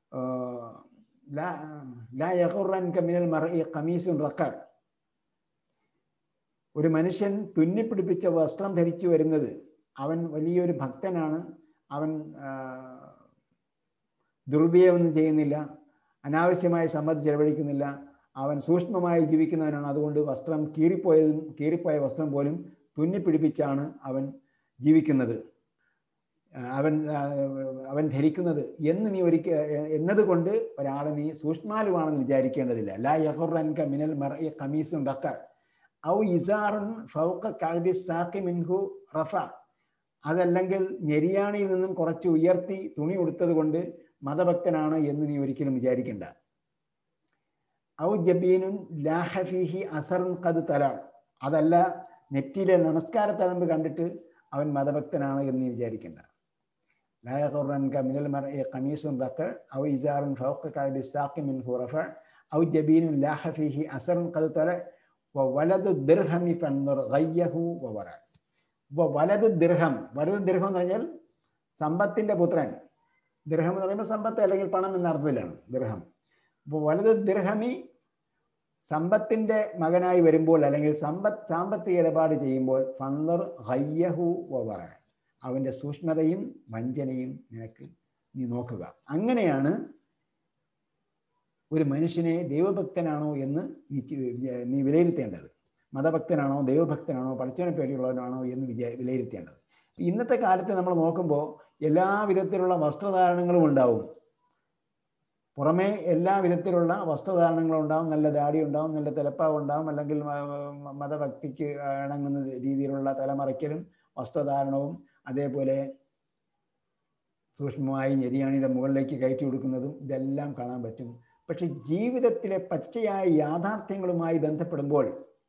ലാ യഹുറൻ കമിനൽ മറഇ ഖമീസുൻ റഖർ ഒരു മനുഷ്യൻ തുന്നിപ്പിടിപ്പിച്ച വസ്ത്രം ധരിച്ചു വരുന്നത് അവൻ വലിയൊരു ഭക്തനാണ് അവൻ ദുർബിയൊന്നും ചെയ്യുന്നില്ല അനാവശ്യമായ സമ്മതി ചെലവഴിക്കുന്നില്ല അവൻ സൂക്ഷ്മമായി ജീവിക്കുന്നവനാണ് അതുകൊണ്ട് വസ്ത്രം കീറിപ്പോയതും കീറിപ്പോയ വസ്ത്രം പോലും തുന്നിപ്പിടിപ്പിച്ചാണ് അവൻ ജീവിക്കുന്നത് അവൻ അവൻ ധരിക്കുന്നത് എന്ന് നീ ഒരിക്കൽ എന്നതുകൊണ്ട് ഒരാളെ നീ സൂക്ഷ്മാലുവാണെന്ന് വിചാരിക്കേണ്ടതില്ല ലാ യഹുറൻക മിനൽ മർ ഖമീസും ഡക്കർ ഔ ഇസാറുൻ ഫൗക കഅബി സാഖി മിൻഹു റഫ അതല്ലെങ്കിൽ ഞെരിയാണിയിൽ നിന്നും കുറച്ച് ഉയർത്തി തുണി ഉടുത്തത് കൊണ്ട് മതഭക്തനാണ് എന്ന് നീ ഒരിക്കലും വിചാരിക്കേണ്ട ഔ ജബീനുൻ ലാഹഫീഹി അസറുൻ കത് തല അതല്ല നെറ്റിയിലെ നമസ്കാര തലമ്പ് കണ്ടിട്ട് അവൻ മതഭക്തനാണ് എന്ന് നീ വിചാരിക്കേണ്ട لا يغرنك من المرء قميص بقع أو إزار فوقك بساق منه رفع أو جبين لاح فيه أثر قد طلع وولد الدرهم فانظر غيه وورع വലത് ദീർഘം വലത് ദീർഘം എന്ന് പറഞ്ഞാൽ സമ്പത്തിന്റെ പുത്രൻ ദീർഘം എന്ന് പറയുമ്പോൾ സമ്പത്ത് അല്ലെങ്കിൽ പണം എന്ന അർത്ഥത്തിലാണ് ദീർഘം അപ്പോൾ വലത് ദീർഘമി സമ്പത്തിന്റെ മകനായി വരുമ്പോൾ അല്ലെങ്കിൽ സമ്പത്ത് സാമ്പത്തിക ഇടപാട് ചെയ്യുമ്പോൾ ഫന്നർ ഹയ്യഹു വവറ അവന്റെ സൂക്ഷ്മതയും വഞ്ചനയും നിനക്ക് നീ നോക്കുക അങ്ങനെയാണ് ഒരു മനുഷ്യനെ ദൈവഭക്തനാണോ എന്ന് നീ ചി- നീ വിലയിരുത്തേണ്ടത് മതഭക്തനാണോ ദൈവഭക്തനാണോ പഠിച്ചവനെ പേടിയുള്ളവനാണോ എന്ന് വിചാ വിലയിരുത്തേണ്ടത് ഇന്നത്തെ കാലത്ത് നമ്മൾ നോക്കുമ്പോൾ എല്ലാ വിധത്തിലുള്ള വസ്ത്രധാരണങ്ങളും ഉണ്ടാവും പുറമേ എല്ലാ വിധത്തിലുള്ള വസ്ത്രധാരണങ്ങളും ഉണ്ടാവും നല്ല ദാടി ഉണ്ടാവും നല്ല തലപ്പാവ് ഉണ്ടാവും അല്ലെങ്കിൽ മ- മ- മതഭക്തിക്ക് ഇണങ്ങുന്ന രീതിയിലുള്ള തലമറയ്ക്കലും വസ്ത്രധാരണവും അതേപോലെ സൂക്ഷ്മമായി ഞെരിയാണിയുടെ മുകളിലേക്ക് കയറ്റി കൊടുക്കുന്നതും ഇതെല്ലാം കാണാൻ പറ്റും പക്ഷെ ജീവിതത്തിലെ പച്ചയായ യാഥാർത്ഥ്യങ്ങളുമായി ബന്ധപ്പെടുമ്പോൾ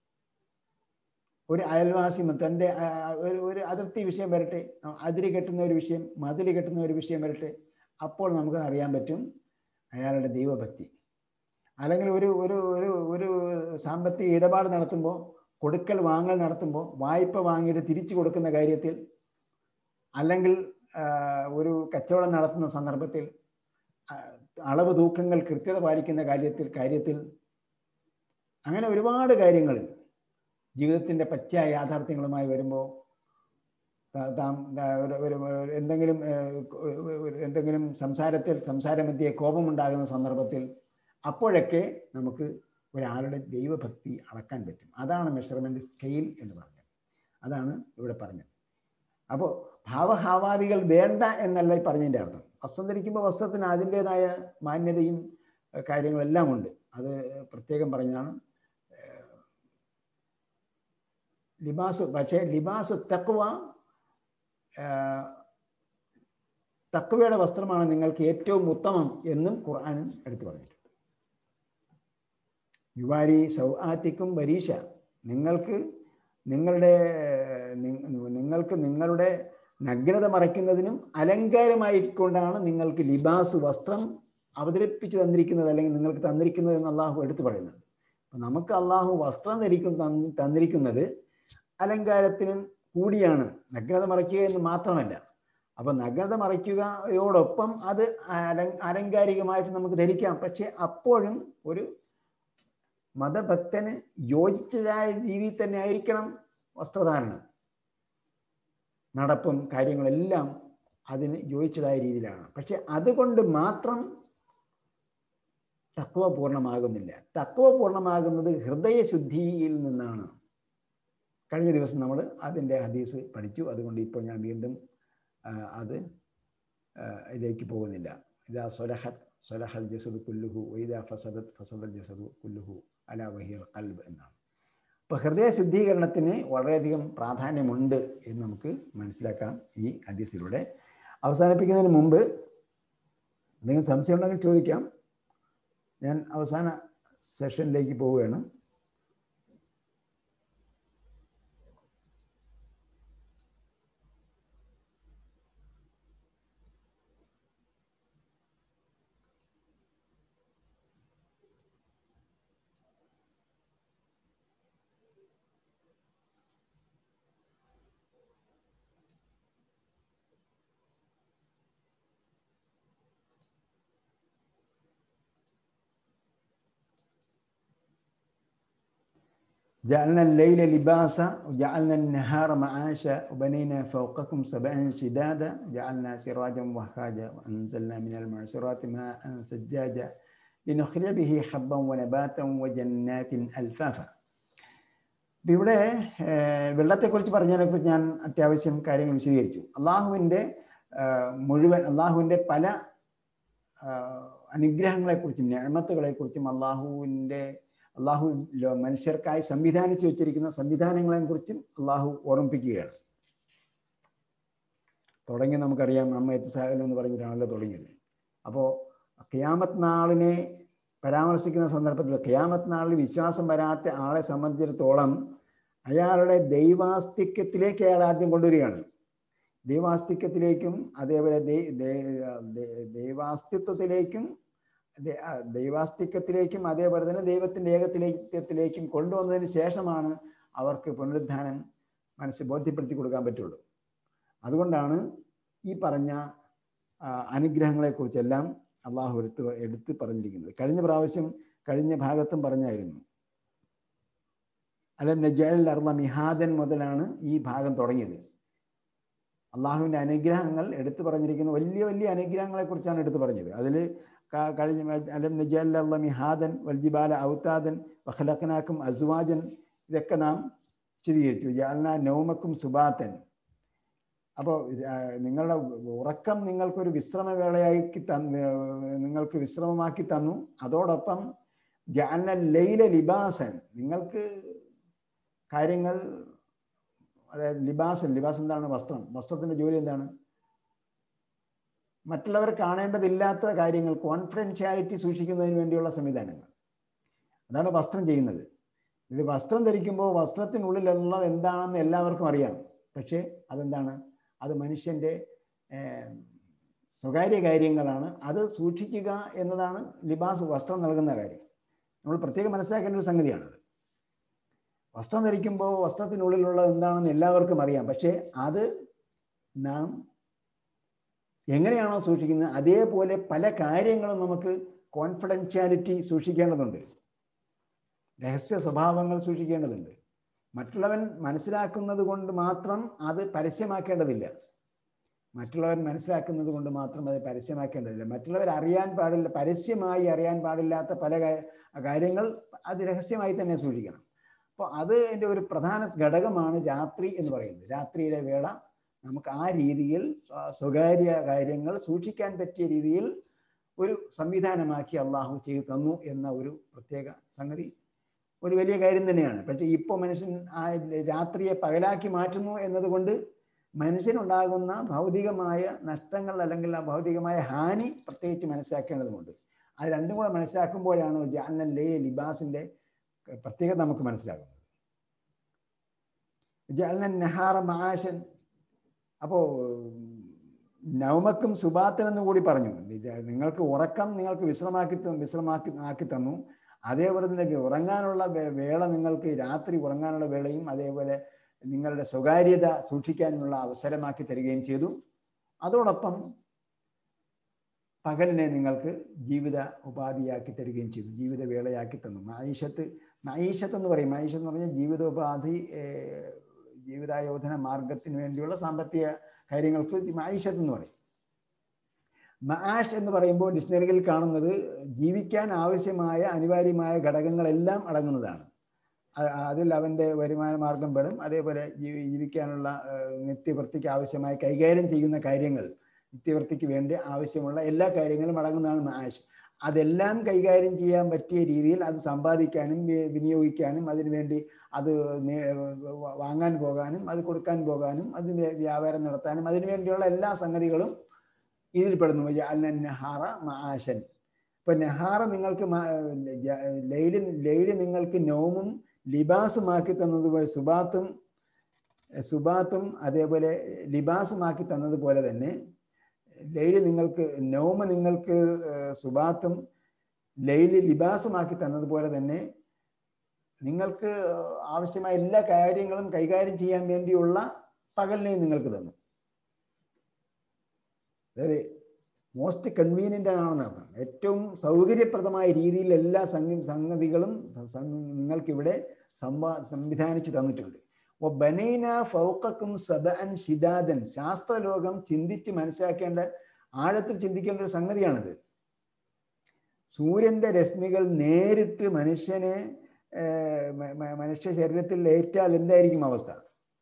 ഒരു അയൽവാസി തൻ്റെ ആ, ഒരു ഒരു അതിർത്തി വിഷയം വരട്ടെ അതിര് കെട്ടുന്ന ഒരു വിഷയം മതിൽ കെട്ടുന്ന ഒരു വിഷയം വരട്ടെ അപ്പോൾ നമുക്ക് അറിയാൻ പറ്റും അയാളുടെ ദൈവഭക്തി അല്ലെങ്കിൽ ഒരു ഒരു ഒരു ഒരു സാമ്പത്തിക ഇടപാട് നടത്തുമ്പോൾ കൊടുക്കൽ വാങ്ങൽ നടത്തുമ്പോൾ വായ്പ വാങ്ങിയിട്ട് തിരിച്ചു കൊടുക്കുന്ന കാര്യത്തിൽ അല്ലെങ്കിൽ ആ, ഒരു കച്ചവടം നടത്തുന്ന സന്ദർഭത്തിൽ ആ, അളവ് തൂക്കങ്ങൾ കൃത്യത പാലിക്കുന്ന കാര്യത്തിൽ കാര്യത്തിൽ അങ്ങനെ ഒരുപാട് കാര്യങ്ങൾ ജീവിതത്തിൻ്റെ പച്ചയായ യാഥാർത്ഥ്യങ്ങളുമായി വരുമ്പോൾ ത- താം- ത- ഒരു- ഒരു- ഒരു എന്തെങ്കിലും ഏഹ്, ഒരു- ഒരു- എന്തെങ്കിലും സംസാരത്തിൽ സംസാരമധ്യേ കോപമുണ്ടാകുന്ന സന്ദർഭത്തിൽ അപ്പോഴൊക്കെ നമുക്ക് ഒരാളുടെ ദൈവഭക്തി അളക്കാൻ പറ്റും അതാണ് മെഷർമെന്റ് സ്കെയിൽ എന്ന് പറഞ്ഞത് അതാണ് ഇവിടെ പറഞ്ഞത് അപ്പോൾ ഭാവഹാവാദികൾ വേണ്ട എന്നല്ല ഈ പറഞ്ഞതിൻ്റെ അർത്ഥം വസ്ത്രം ധരിക്കുമ്പോൾ വസ്ത്രത്തിന് അതിൻ്റെതായ മാന്യതയും ഏഹ്, കാര്യങ്ങളെല്ലാം ഉണ്ട് അത് പ്രത്യേകം പറഞ്ഞാണ് ഏഹ്, ലിബാസ് പക്ഷേ ലിബാസ് തക്വ ഏഹ്, തക്വയുടെ വസ്ത്രമാണ് നിങ്ങൾക്ക് ഏറ്റവും ഉത്തമം എന്നും ഖുർആൻ എടുത്തു പറഞ്ഞിട്ടുണ്ട് യുവാരി സൗആത്തിക്കും വരീഷ നിങ്ങൾക്ക് നിങ്ങളുടെ നി- നിങ്ങൾക്ക് നിങ്ങളുടെ നഗ്നത മറയ്ക്കുന്നതിനും അലങ്കാരമായിക്കൊണ്ടാണ് നിങ്ങൾക്ക് ലിബാസ് വസ്ത്രം അവതരിപ്പിച്ച് തന്നിരിക്കുന്നത് അല്ലെങ്കിൽ നിങ്ങൾക്ക് തന്നിരിക്കുന്നത് എന്ന് അള്ളാഹു എടുത്തു പറയുന്നുണ്ട് അപ്പം നമുക്ക് അള്ളാഹു വസ്ത്രം ധരിക്കും തന്നി- തന്നിരിക്കുന്നത് അലങ്കാരത്തിനും കൂടിയാണ് നഗ്നത മറയ്ക്കുക എന്ന് മാത്രമല്ല അപ്പൊ നഗ്നത മറയ്ക്കുകയോടൊപ്പം അത് അല- ആലങ്കാരികമായിട്ട് നമുക്ക് ധരിക്കാം പക്ഷെ അപ്പോഴും ഒരു മതഭക്തന് യോജിച്ചതായ രീതിയിൽ തന്നെ ആയിരിക്കണം വസ്ത്രധാരണം നടപ്പും കാര്യങ്ങളെല്ലാം അതിന് യോജിച്ചതായ രീതിയിലാണ് പക്ഷെ അതുകൊണ്ട് മാത്രം തത്വ പൂർണ്ണമാകുന്നില്ല തത്വ പൂർണ്ണമാകുന്നത് ഹൃദയശുദ്ധിയിൽ നിന്നാണ് കഴിഞ്ഞ ദിവസം നമ്മൾ അതിൻ്റെ ഹദീസ് പഠിച്ചു അതുകൊണ്ട് ഇപ്പോൾ ഞാൻ വീണ്ടും ആ, അത് ആ, ഇതിലേക്ക് പോകുന്നില്ല ഇതാ സൊലഹത് സൊലഹൽ ജസദ് കുല്ലുഹു വൈദാ ഫസദത് ഫസദൽ ജസദ് കുല്ലുഹു അല വഹിയൽ കൽബ് എന്നാണ് അപ്പോൾ ഹൃദയ ശുദ്ധീകരണത്തിന് വളരെയധികം പ്രാധാന്യമുണ്ട് എന്ന് നമുക്ക് മനസ്സിലാക്കാം ഈ ഹദീസിലൂടെ അവസാനിപ്പിക്കുന്നതിന് മുമ്പ് എന്തെങ്കിലും സംശയം ഉണ്ടെങ്കിൽ ചോദിക്കാം ഞാൻ അവസാന സെഷനിലേക്ക് പോവുകയാണ് جعلنا الليل لباسا وجعلنا النهار معاشا وبنينا فوقكم سبعا شدادا جعلنا سراجا وهاجا وأنزلنا من المعصرات ماء ثجاجا لنخرج به حبا ونباتا وجنات ألفافا ഇപ്പൊ ഇവിടെ ഏഹ്, വെള്ളത്തെക്കുറിച്ച് പറഞ്ഞതിനെക്കുറിച്ച് ഞാൻ അത്യാവശ്യം കാര്യങ്ങൾ വിശദീകരിച്ചു അള്ളാഹുവിൻ്റെ ആഹ്, മുഴുവൻ അള്ളാഹുവിൻ്റെ പല ആഹ്, അനുഗ്രഹങ്ങളെക്കുറിച്ചും ഞാമത്തുകളെക്കുറിച്ചും അള്ളാഹുവിൻ്റെ അള്ളാഹു ലോ- മനുഷ്യർക്കായി സംവിധാനിച്ചു വെച്ചിരിക്കുന്ന സംവിധാനങ്ങളെ കുറിച്ചും അള്ളാഹു ഓർമ്മിപ്പിക്കുകയാണ് തുടങ്ങി നമുക്കറിയാം അമ്മ എത്തിസാഹലം എന്ന് പറഞ്ഞിട്ടാണല്ലോ തുടങ്ങിയത് അപ്പോൾ ഖിയാമത്ത് നാളിനെ പരാമർശിക്കുന്ന സന്ദർഭത്തിൽ ഖിയാമത്ത് നാളിൽ വിശ്വാസം വരാത്ത ആളെ സംബന്ധിച്ചിടത്തോളം അയാളുടെ ദൈവാസ്തിക്യത്തിലേക്ക് അയാൾ ആദ്യം കൊണ്ടുവരികയാണ് ദൈവാസ്തിക്യത്തിലേക്കും അതേപോലെ ദൈ- ദൈ- ദൈ- ദൈവാസ്തിത്വത്തിലേക്കും ദൈ- ആ, ദൈവാസ്തിക്യത്തിലേക്കും അതേപോലെ തന്നെ ദൈവത്തിൻ്റെ ഏകത്തിലേക്കത്തിലേക്കും കൊണ്ടുവന്നതിന് ശേഷമാണ് അവർക്ക് പുനരുദ്ധാനം മനസ്സ് ബോധ്യപ്പെടുത്തി കൊടുക്കാൻ പറ്റുള്ളൂ അതുകൊണ്ടാണ് ഈ പറഞ്ഞ ആ, അനുഗ്രഹങ്ങളെക്കുറിച്ചെല്ലാം അള്ളാഹു എടുത്ത് എടുത്ത് പറഞ്ഞിരിക്കുന്നത് കഴിഞ്ഞ പ്രാവശ്യം കഴിഞ്ഞ ഭാഗത്തും പറഞ്ഞായിരുന്നു അലം നജാൽ അർള മിഹാദൻ മുതലാണ് ഈ ഭാഗം തുടങ്ങിയത് അള്ളാഹുവിൻ്റെ അനുഗ്രഹങ്ങൾ എടുത്തു പറഞ്ഞിരിക്കുന്ന വലിയ വലിയ അനുഗ്രഹങ്ങളെ കുറിച്ചാണ് എടുത്തു പറഞ്ഞത് അതിൽ കഴിഞ്ഞ അലം നജാൽ അർള മിഹാദൻ വൽജിബാല ഔത്താദൻ വഖലഖനാക്കും അസുവാജൻ ഇതൊക്കെ നാം വിശദീകരിച്ചു ജാലന നൗമക്കും സുബാത്തൻ അപ്പോൾ നിങ്ങളുടെ ഉറക്കം നിങ്ങൾക്കൊരു വിശ്രമവേളയാക്കി തന്ന് നിങ്ങൾക്ക് വിശ്രമമാക്കി തന്നു അതോടൊപ്പം ജാലന ലൈല ലിബാസൻ നിങ്ങൾക്ക് കാര്യങ്ങൾ അതായത് ലിബാസൻ ലിബാസ് എന്താണ് വസ്ത്രം വസ്ത്രത്തിന്റെ ജോലി എന്താണ് മറ്റുള്ളവർ കാണേണ്ടതില്ലാത്ത കാര്യങ്ങൾ കോൺഫിഡൻഷ്യാലിറ്റി സൂക്ഷിക്കുന്നതിന് വേണ്ടിയുള്ള സംവിധാനങ്ങൾ അതാണ് വസ്ത്രം ചെയ്യുന്നത് ഇത് വസ്ത്രം ധരിക്കുമ്പോൾ വസ്ത്രത്തിനുള്ളിൽ എന്നുള്ളത് എന്താണെന്ന് എല്ലാവർക്കും അറിയാം പക്ഷേ അതെന്താണ് അത് മനുഷ്യൻ്റെ ഏർ, സ്വകാര്യ കാര്യങ്ങളാണ് അത് സൂക്ഷിക്കുക എന്നതാണ് ലിബാസ് വസ്ത്രം നൽകുന്ന കാര്യം നമ്മൾ പ്രത്യേകം മനസ്സിലാക്കേണ്ട ഒരു സംഗതിയാണത് വസ്ത്രം ധരിക്കുമ്പോൾ വസ്ത്രത്തിനുള്ളിലുള്ളത് എന്താണെന്ന് എല്ലാവർക്കും അറിയാം പക്ഷേ അത് നാം എങ്ങനെയാണോ സൂക്ഷിക്കുന്നത് അതേപോലെ പല കാര്യങ്ങളും നമുക്ക് കോൺഫിഡൻഷ്യാലിറ്റി സൂക്ഷിക്കേണ്ടതുണ്ട് രഹസ്യ സ്വഭാവങ്ങൾ സൂക്ഷിക്കേണ്ടതുണ്ട് മറ്റുള്ളവൻ മനസ്സിലാക്കുന്നത് കൊണ്ട് മാത്രം അത് പരസ്യമാക്കേണ്ടതില്ല മറ്റുള്ളവൻ മനസ്സിലാക്കുന്നത് കൊണ്ട് മാത്രം അത് പരസ്യമാക്കേണ്ടതില്ല മറ്റുള്ളവർ അറിയാൻ പാടില്ല പരസ്യമായി അറിയാൻ പാടില്ലാത്ത പല കാ- കാര്യങ്ങൾ അത് രഹസ്യമായി തന്നെ സൂക്ഷിക്കണം അപ്പോൾ അത് എൻ്റെ ഒരു പ്രധാന ഘടകമാണ് രാത്രി എന്ന് പറയുന്നത് രാത്രിയിലെ വേള നമുക്ക് ആ രീതിയിൽ സ്വ- സ്വകാര്യ കാര്യങ്ങൾ സൂക്ഷിക്കാൻ പറ്റിയ രീതിയിൽ ഒരു സംവിധാനമാക്കി അള്ളാഹു ചെയ്തു തന്നു എന്ന ഒരു പ്രത്യേക സംഗതി ഒരു വലിയ കാര്യം തന്നെയാണ് പക്ഷേ ഇപ്പോൾ മനുഷ്യൻ ആ രാത്രിയെ പകലാക്കി മാറ്റുന്നു എന്നതുകൊണ്ട് മനുഷ്യനുണ്ടാകുന്ന ഭൗതികമായ നഷ്ടങ്ങൾ അല്ലെങ്കിൽ ആ ഭൗതികമായ ഹാനി പ്രത്യേകിച്ച് മനസ്സിലാക്കേണ്ടതുണ്ട് അത് രണ്ടും കൂടെ മനസ്സിലാക്കുമ്പോഴാണ് ജാനൻ ലേ ലിബാസിന്റെ പ്രത്യേകത നമുക്ക് മനസ്സിലാകുന്നത് ജാലൻ നഹാറ മഹാഷൻ അപ്പോൾ നവമക്കും സുബാത്തനെന്നും കൂടി പറഞ്ഞു നിങ്ങൾക്ക് ഉറക്കം നിങ്ങൾക്ക് വിശ്രമാക്കി ത- വിശ്രമാക്കി ആക്കി തന്നു അതേപോലെ തന്നെ ഉറങ്ങാനുള്ള വേ- വേള നിങ്ങൾക്ക് രാത്രി ഉറങ്ങാനുള്ള വേളയും അതേപോലെ നിങ്ങളുടെ സ്വകാര്യത സൂക്ഷിക്കാനുള്ള അവസരമാക്കി തരികയും ചെയ്തു അതോടൊപ്പം പകലിനെ നിങ്ങൾക്ക് ജീവിത ഉപാധിയാക്കി തരികയും ചെയ്തു ജീവിത വേളയാക്കി തന്നു മൈഷത്ത് മൈഷത്ത് എന്ന് പറയും മൈഷത്ത് എന്ന് പറഞ്ഞാൽ ജീവിതോപാധി ഏർ, ജീവിതായോധന മാർഗത്തിന് വേണ്ടിയുള്ള സാമ്പത്തിക കാര്യങ്ങൾക്ക് മൈഷത്ത് എന്ന് പറയും മാഷ് എന്ന് പറയുമ്പോൾ ഡിക്ഷണറിയിൽ കാണുന്നത് ജീവിക്കാൻ ആവശ്യമായ അനിവാര്യമായ ഘടകങ്ങളെല്ലാം അടങ്ങുന്നതാണ് അ- അതിൽ അവൻ്റെ വരുമാന മാർഗം പെടും അതേപോലെ ജീവി- ജീവിക്കാനുള്ള ഏഹ്, നിത്യവൃത്തിക്ക് ആവശ്യമായ കൈകാര്യം ചെയ്യുന്ന കാര്യങ്ങൾ നിത്യവൃത്തിക്ക് വേണ്ടി ആവശ്യമുള്ള എല്ലാ കാര്യങ്ങളും അടങ്ങുന്നതാണ് മാഷ് അതെല്ലാം കൈകാര്യം ചെയ്യാൻ പറ്റിയ രീതിയിൽ അത് സമ്പാദിക്കാനും വി- വിനിയോഗിക്കാനും അതിനുവേണ്ടി അത് നേ- വ- വാങ്ങാൻ പോകാനും അത് കൊടുക്കാൻ പോകാനും അത് വ്യ- വ്യാപാരം നടത്താനും അതിനുവേണ്ടിയുള്ള എല്ലാ സംഗതികളും ഇതിൽ പെടുന്നു ജഅൽന നഹാറ മആശൻ ഇപ്പൊ നെഹാറ നിങ്ങൾക്ക് മ- ജ- ലൈല് ലൈല് നിങ്ങൾക്ക് നോമും ലിബാസുമാക്കി തന്നതുപോലെ സുബാത്തും സുബാത്തും അതേപോലെ ലിബാസുമാക്കി തന്നതുപോലെ തന്നെ ലൈല് നിങ്ങൾക്ക് നോമ നിങ്ങൾക്ക് ഏർ, സുബാത്തും ലൈല് ലിബാസുമാക്കി തന്നതുപോലെ തന്നെ നിങ്ങൾക്ക് ആവശ്യമായ എല്ലാ കാര്യങ്ങളും കൈകാര്യം ചെയ്യാൻ വേണ്ടിയുള്ള പകലിനെയും നിങ്ങൾക്ക് തന്നു അതായത് മോസ്റ്റ് കൺവീനിയൻ്റ് ആണെന്ന് അർത്ഥം ഏറ്റവും സൗകര്യപ്രദമായ രീതിയിൽ എല്ലാ സംഗ സംഗതികളും സം- നിങ്ങൾക്കിവിടെ സംവാ സംവിധാനിച്ചു തന്നിട്ടുണ്ട് ഓ ബനൈന ഫൗക്കും സദഅൻ ഷിദാദൻ ശാസ്ത്രലോകം ചിന്തിച്ച് മനസ്സിലാക്കേണ്ട ആഴത്തിൽ ചിന്തിക്കേണ്ട ഒരു സംഗതിയാണിത് സൂര്യന്റെ രശ്മികൾ നേരിട്ട് മനുഷ്യനെ ഏർ, മ- മ- മനുഷ്യ ശരീരത്തിൽ ഏറ്റാൽ എന്തായിരിക്കും അവസ്ഥ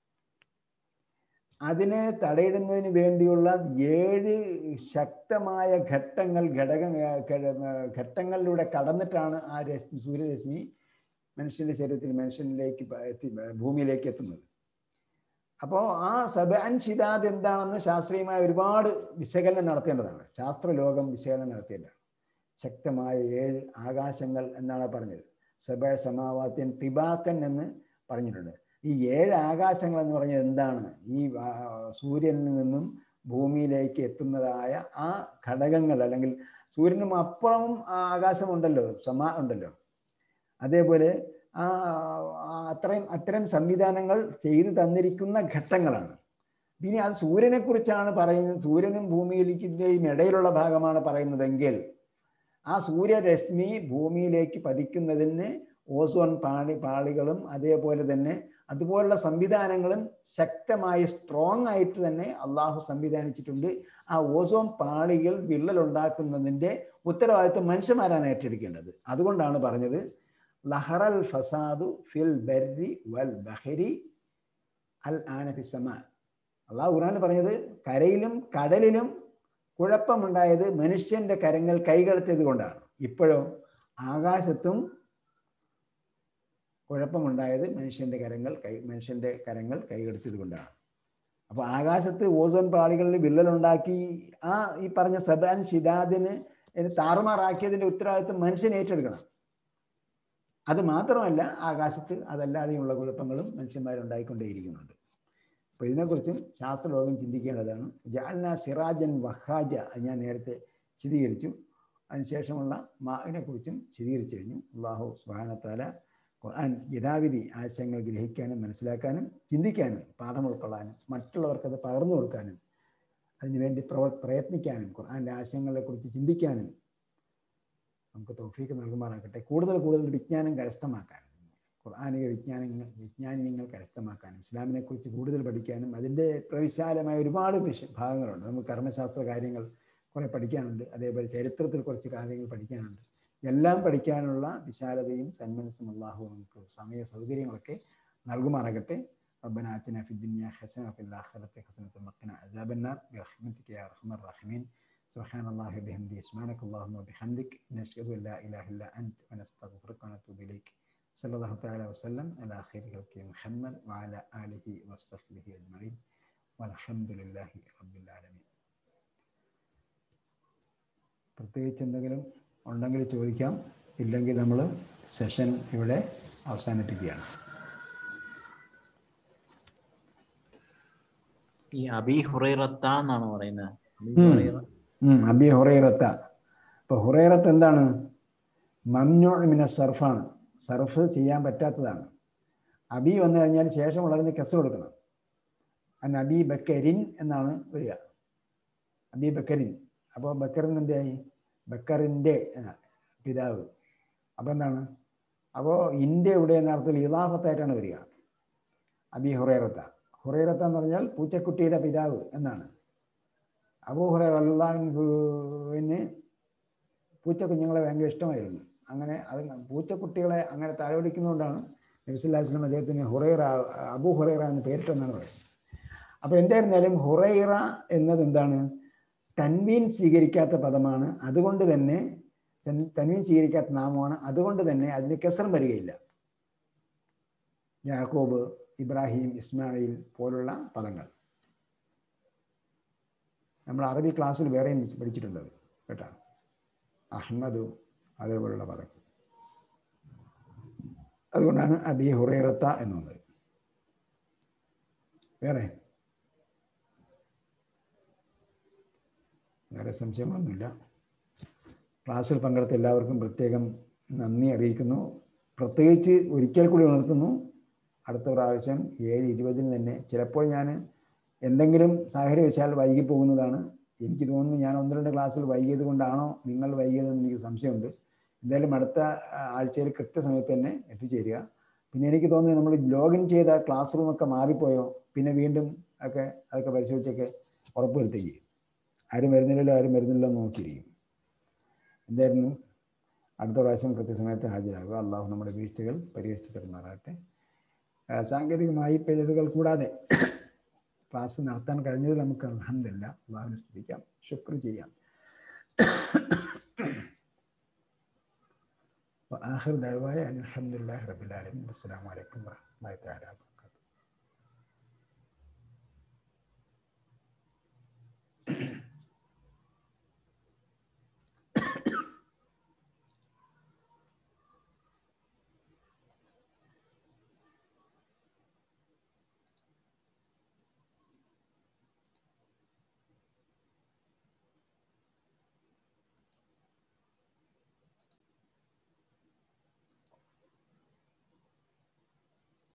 അതിനെ തടയിടുന്നതിന് വേണ്ടിയുള്ള ഏഴ് ശക്തമായ ഘട്ടങ്ങൾ ഘടക ഘ- ഘട്ടങ്ങളിലൂടെ കടന്നിട്ടാണ് ആ രശ്മി സൂര്യരശ്മി മനുഷ്യന്റെ ശരീരത്തിൽ മനുഷ്യനിലേക്ക് പ- എത്തി ഭൂമിയിലേക്ക് എത്തുന്നത് അപ്പോൾ ആ സബാൻ ഷിദാദ് എന്താണെന്ന് ശാസ്ത്രീയമായ ഒരുപാട് വിശകലനം നടത്തേണ്ടതാണ് ശാസ്ത്രലോകം വിശകലനം നടത്തേണ്ടതാണ് ശക്തമായ ഏഴ് ആകാശങ്ങൾ എന്നാണ് പറഞ്ഞത് സബ സമാവാത്യൻ തിബാക്കൻ എന്ന് പറഞ്ഞിട്ടുണ്ട് ഈ ഏഴ് ആകാശങ്ങൾ എന്ന് പറഞ്ഞാൽ എന്താണ് ഈ ആ, സൂര്യനിൽ നിന്നും ഭൂമിയിലേക്ക് എത്തുന്നതായ ആ ഘടകങ്ങൾ അല്ലെങ്കിൽ സൂര്യനും അപ്പുറവും ആ ആകാശമുണ്ടല്ലോ സമാ ഉണ്ടല്ലോ അതേപോലെ ആ ആ അത്രയും അത്തരം സംവിധാനങ്ങൾ ചെയ്തു തന്നിരിക്കുന്ന ഘട്ടങ്ങളാണ് പിന്നെ അത് സൂര്യനെ കുറിച്ചാണ് പറയുന്നത് സൂര്യനും ഭൂമിയിലേക്കിൻ്റെയും ഇടയിലുള്ള ഭാഗമാണ് പറയുന്നതെങ്കിൽ ആ സൂര്യരശ്മി ഭൂമിയിലേക്ക് പതിക്കുന്നതിന് ഓസോൺ പാളി പാളികളും അതേപോലെ തന്നെ അതുപോലുള്ള സംവിധാനങ്ങളും ശക്തമായി സ്ട്രോങ് ആയിട്ട് തന്നെ അള്ളാഹു സംവിധാനിച്ചിട്ടുണ്ട് ആ ഓസോൺ പാളികൾ വിള്ളലുണ്ടാക്കുന്നതിൻ്റെ ഉത്തരവാദിത്വം മനുഷ്യന്മാരാണ് ഏറ്റെടുക്കേണ്ടത് അതുകൊണ്ടാണ് പറഞ്ഞത് ലഹറൽ ഫസാദു ഫിൽ ബർരി വൽ ബഹരി അൽ ആനഫിസമ അള്ളാഹു ഖുർആൻ പറഞ്ഞത് കരയിലും കടലിലും കുഴപ്പമുണ്ടായത് മനുഷ്യന്റെ കരങ്ങൾ കൈകടത്തിയത് കൊണ്ടാണ് ഇപ്പോഴോ ആകാശത്തും കുഴപ്പമുണ്ടായത് മനുഷ്യന്റെ കരങ്ങൾ കൈ മനുഷ്യന്റെ കരങ്ങൾ കൈകടത്തിയത് കൊണ്ടാണ് അപ്പോൾ ആകാശത്ത് ഓസോൺ പാളികളിൽ വിള്ളലുണ്ടാക്കി ആ ഈ പറഞ്ഞ സബാൻ ഷിദാദിന് ഇതിന് താറുമാറാക്കിയതിന്റെ ഉത്തരവാദിത്വം മനുഷ്യൻ ഏറ്റെടുക്കണം അത് മാത്രമല്ല ആകാശത്ത് അതല്ലാതെയുള്ള കുഴപ്പങ്ങളും മനുഷ്യന്മാരുണ്ടായിക്കൊണ്ടേയിരിക്കുന്നുണ്ട് അപ്പോൾ ഇതിനെക്കുറിച്ചും ശാസ്ത്രലോകം ചിന്തിക്കേണ്ടതാണ് ജാൽന സിറാജൻ വഹാജ അത് ഞാൻ നേരത്തെ വിശദീകരിച്ചു അതിനുശേഷമുള്ള മാവിനെക്കുറിച്ചും വിശദീകരിച്ചു കഴിഞ്ഞു അള്ളാഹു സുബാനത്താല ഖുർആൻ യഥാവിധി ആശയങ്ങൾ ഗ്രഹിക്കാനും മനസ്സിലാക്കാനും ചിന്തിക്കാനും പാഠം ഉൾക്കൊള്ളാനും മറ്റുള്ളവർക്കത് പകർന്നു കൊടുക്കാനും അതിനുവേണ്ടി പ്രവ പ്രയത്നിക്കാനും ഖുർആൻ്റെ ആശയങ്ങളെക്കുറിച്ച് ചിന്തിക്കാനും നമുക്ക് തൗഫീക്ക് നൽകുമാറാകട്ടെ കൂടുതൽ കൂടുതൽ വിജ്ഞാനം കരസ്ഥമാക്കാനും ഖുർആാനിക വിജ്ഞാനങ്ങൾ വിജ്ഞാനീയങ്ങൾ കരസ്ഥമാക്കാനും ഇസ്ലാമിനെ കുറിച്ച് കൂടുതൽ പഠിക്കാനും അതിൻ്റെ പ്രവിശാലമായ ഒരുപാട് വിഷ ഭാഗങ്ങളുണ്ട് നമുക്ക് കർമ്മശാസ്ത്ര കാര്യങ്ങൾ കുറെ പഠിക്കാനുണ്ട് അതേപോലെ ചരിത്രത്തിൽ കുറച്ച് കാര്യങ്ങൾ പഠിക്കാനുണ്ട് എല്ലാം പഠിക്കാനുള്ള വിശാലതയും സന്മനസ്സും അള്ളാഹു നമുക്ക് സമയ സൗകര്യങ്ങളൊക്കെ നൽകുമാറാകട്ടെ ربنا آتنا في الدنيا حسنة وفي الآخرة حسنة وقنا عذاب النار برحمتك يا أرحم الراحمين سبحان الله وبحمده سبحانك اللهم وبحمدك نشهد أن لا إله إلا أنت ونستغفرك ونتوب إليك صلى الله تعالى وسلم على خير خلق محمد وعلى آله وصحبه أجمعين والحمد لله رب العالمين പ്രത്യേകിച്ച് എന്തെങ്കിലും ഉണ്ടെങ്കിൽ ചോദിക്കാം ഇല്ലെങ്കിൽ നമ്മൾ സെഷൻ ഇവിടെ അവസാനിപ്പിക്കുകയാണ് ഈ അബി ഹുറൈറത്ത എന്നാണ് പറയുന്നത് അബീ ഉം. ഹുറൈറ. ഉം, അബി ഹുറൈറത്ത ഇപ്പൊ ഹുറൈറത്ത് എന്താണ് മംനു മിന സർഫാണ് സർഫ് ചെയ്യാൻ പറ്റാത്തതാണ് അബി വന്നു കഴിഞ്ഞാൽ ശേഷമുള്ളതിന് കെസ് കൊടുക്കണം അൻ അബി ബക്കരിൻ എന്നാണ് വരിക അബി ബക്കരിൻ അപ്പോൾ ബക്കറിൻ എന്തായി ബക്കറിൻ്റെ എന്നാണ് പിതാവ് അപ്പോൾ എന്താണ് അപ്പോൾ ഇൻ്റെ ഇവിടെ എന്ന അർത്ഥത്തിൽ ഇലാഫത്തായിട്ടാണ് വരിക അബി ഹുറൈറത്ത ഹുറൈറത്ത എന്ന് പറഞ്ഞാൽ പൂച്ചക്കുട്ടിയുടെ പിതാവ് എന്നാണ് അബൂ ഹുറൈറ അള്ളാഹുവിന് പൂച്ച കുഞ്ഞുങ്ങളെ ഭയങ്കര ഇഷ്ടമായിരുന്നു അങ്ങനെ അത് പൂച്ചക്കുട്ടികളെ അങ്ങനെ താലോലിക്കുന്നതുകൊണ്ടാണ് നബിസുല്ലാസ്ലം അദ്ദേഹത്തിന് ഹുറൈറ അബൂ ഹുറൈറ എന്ന് പേരിട്ടെന്നാണ് പറയുന്നത് അപ്പോൾ എന്തായിരുന്നാലും ഹുറൈറ എന്നത് എന്താണ് തൻവീൻ സ്വീകരിക്കാത്ത പദമാണ് അതുകൊണ്ട് തന്നെ തൻ- തൻവീൻ സ്വീകരിക്കാത്ത നാമമാണ് അതുകൊണ്ട് തന്നെ അതിന് കെസർ വരികയില്ല യാക്കോബ് ഇബ്രാഹിം ഇസ്മായിൽ പോലുള്ള പദങ്ങൾ നമ്മൾ അറബി ക്ലാസ്സിൽ വേറെയും പഠിച്ചിട്ടുണ്ട് അത് കേട്ടോ അഹ്മദു അതേപോലുള്ള പദങ്ങൾ അതുകൊണ്ടാണ് അബി ഹുറൈറത്ത എന്നുള്ളത് വേറെ വേറെ സംശയങ്ങളൊന്നുമില്ല ക്ലാസ്സിൽ പങ്കെടുത്ത എല്ലാവർക്കും പ്രത്യേകം നന്ദി അറിയിക്കുന്നു പ്രത്യേകിച്ച് ഒരിക്കൽ കൂടി ഉണർത്തുന്നു അടുത്ത പ്രാവശ്യം ഏഴ് ഇരുപതിന് തന്നെ ചിലപ്പോൾ ഞാൻ എന്തെങ്കിലും സാഹചര്യവശാൽ വൈകി പോകുന്നതാണ് എനിക്ക് തോന്നുന്നു ഞാൻ ഒന്ന് രണ്ട് ക്ലാസ്സിൽ വൈകിയത് കൊണ്ടാണോ നിങ്ങൾ വൈകിയതെന്ന് എനിക്ക് സംശയമുണ്ട് എന്തായാലും അടുത്ത ആ, ആഴ്ചയിൽ കൃത്യസമയത്ത് തന്നെ എത്തിച്ചേരുക പിന്നെ എനിക്ക് തോന്നുന്നു നമ്മൾ ലോഗിൻ ചെയ്ത ക്ലാസ് റൂമൊക്കെ മാറിപ്പോയോ പിന്നെ വീണ്ടും ഒക്കെ അതൊക്കെ പരിശോധിച്ചൊക്കെ ഉറപ്പുവരുത്തുകയും ആരും വരുന്നില്ലല്ലോ ആരും വരുന്നില്ലല്ലോ എന്ന് നോക്കിയിരിക്കും എന്തായിരുന്നു അടുത്ത പ്രാവശ്യം കൃത്യസമയത്ത് ഹാജരാകുക അള്ളാഹു നമ്മുടെ വീഴ്ചകൾ പരിഹരിച്ചു തരുമാറാകട്ടെ ആ, സാങ്കേതികമായി പിഴവുകൾ കൂടാതെ ക്ലാസ് നടത്താൻ കഴിഞ്ഞതിൽ നമുക്ക് അലഹമില്ല അള്ളാഹുവിനെ സ്തുതിക്കാം ശുക്ർ ചെയ്യാം وآخر دعواي أن الحمد لله رب العالمين والسلام عليكم ورحمة الله تعالى وبركاته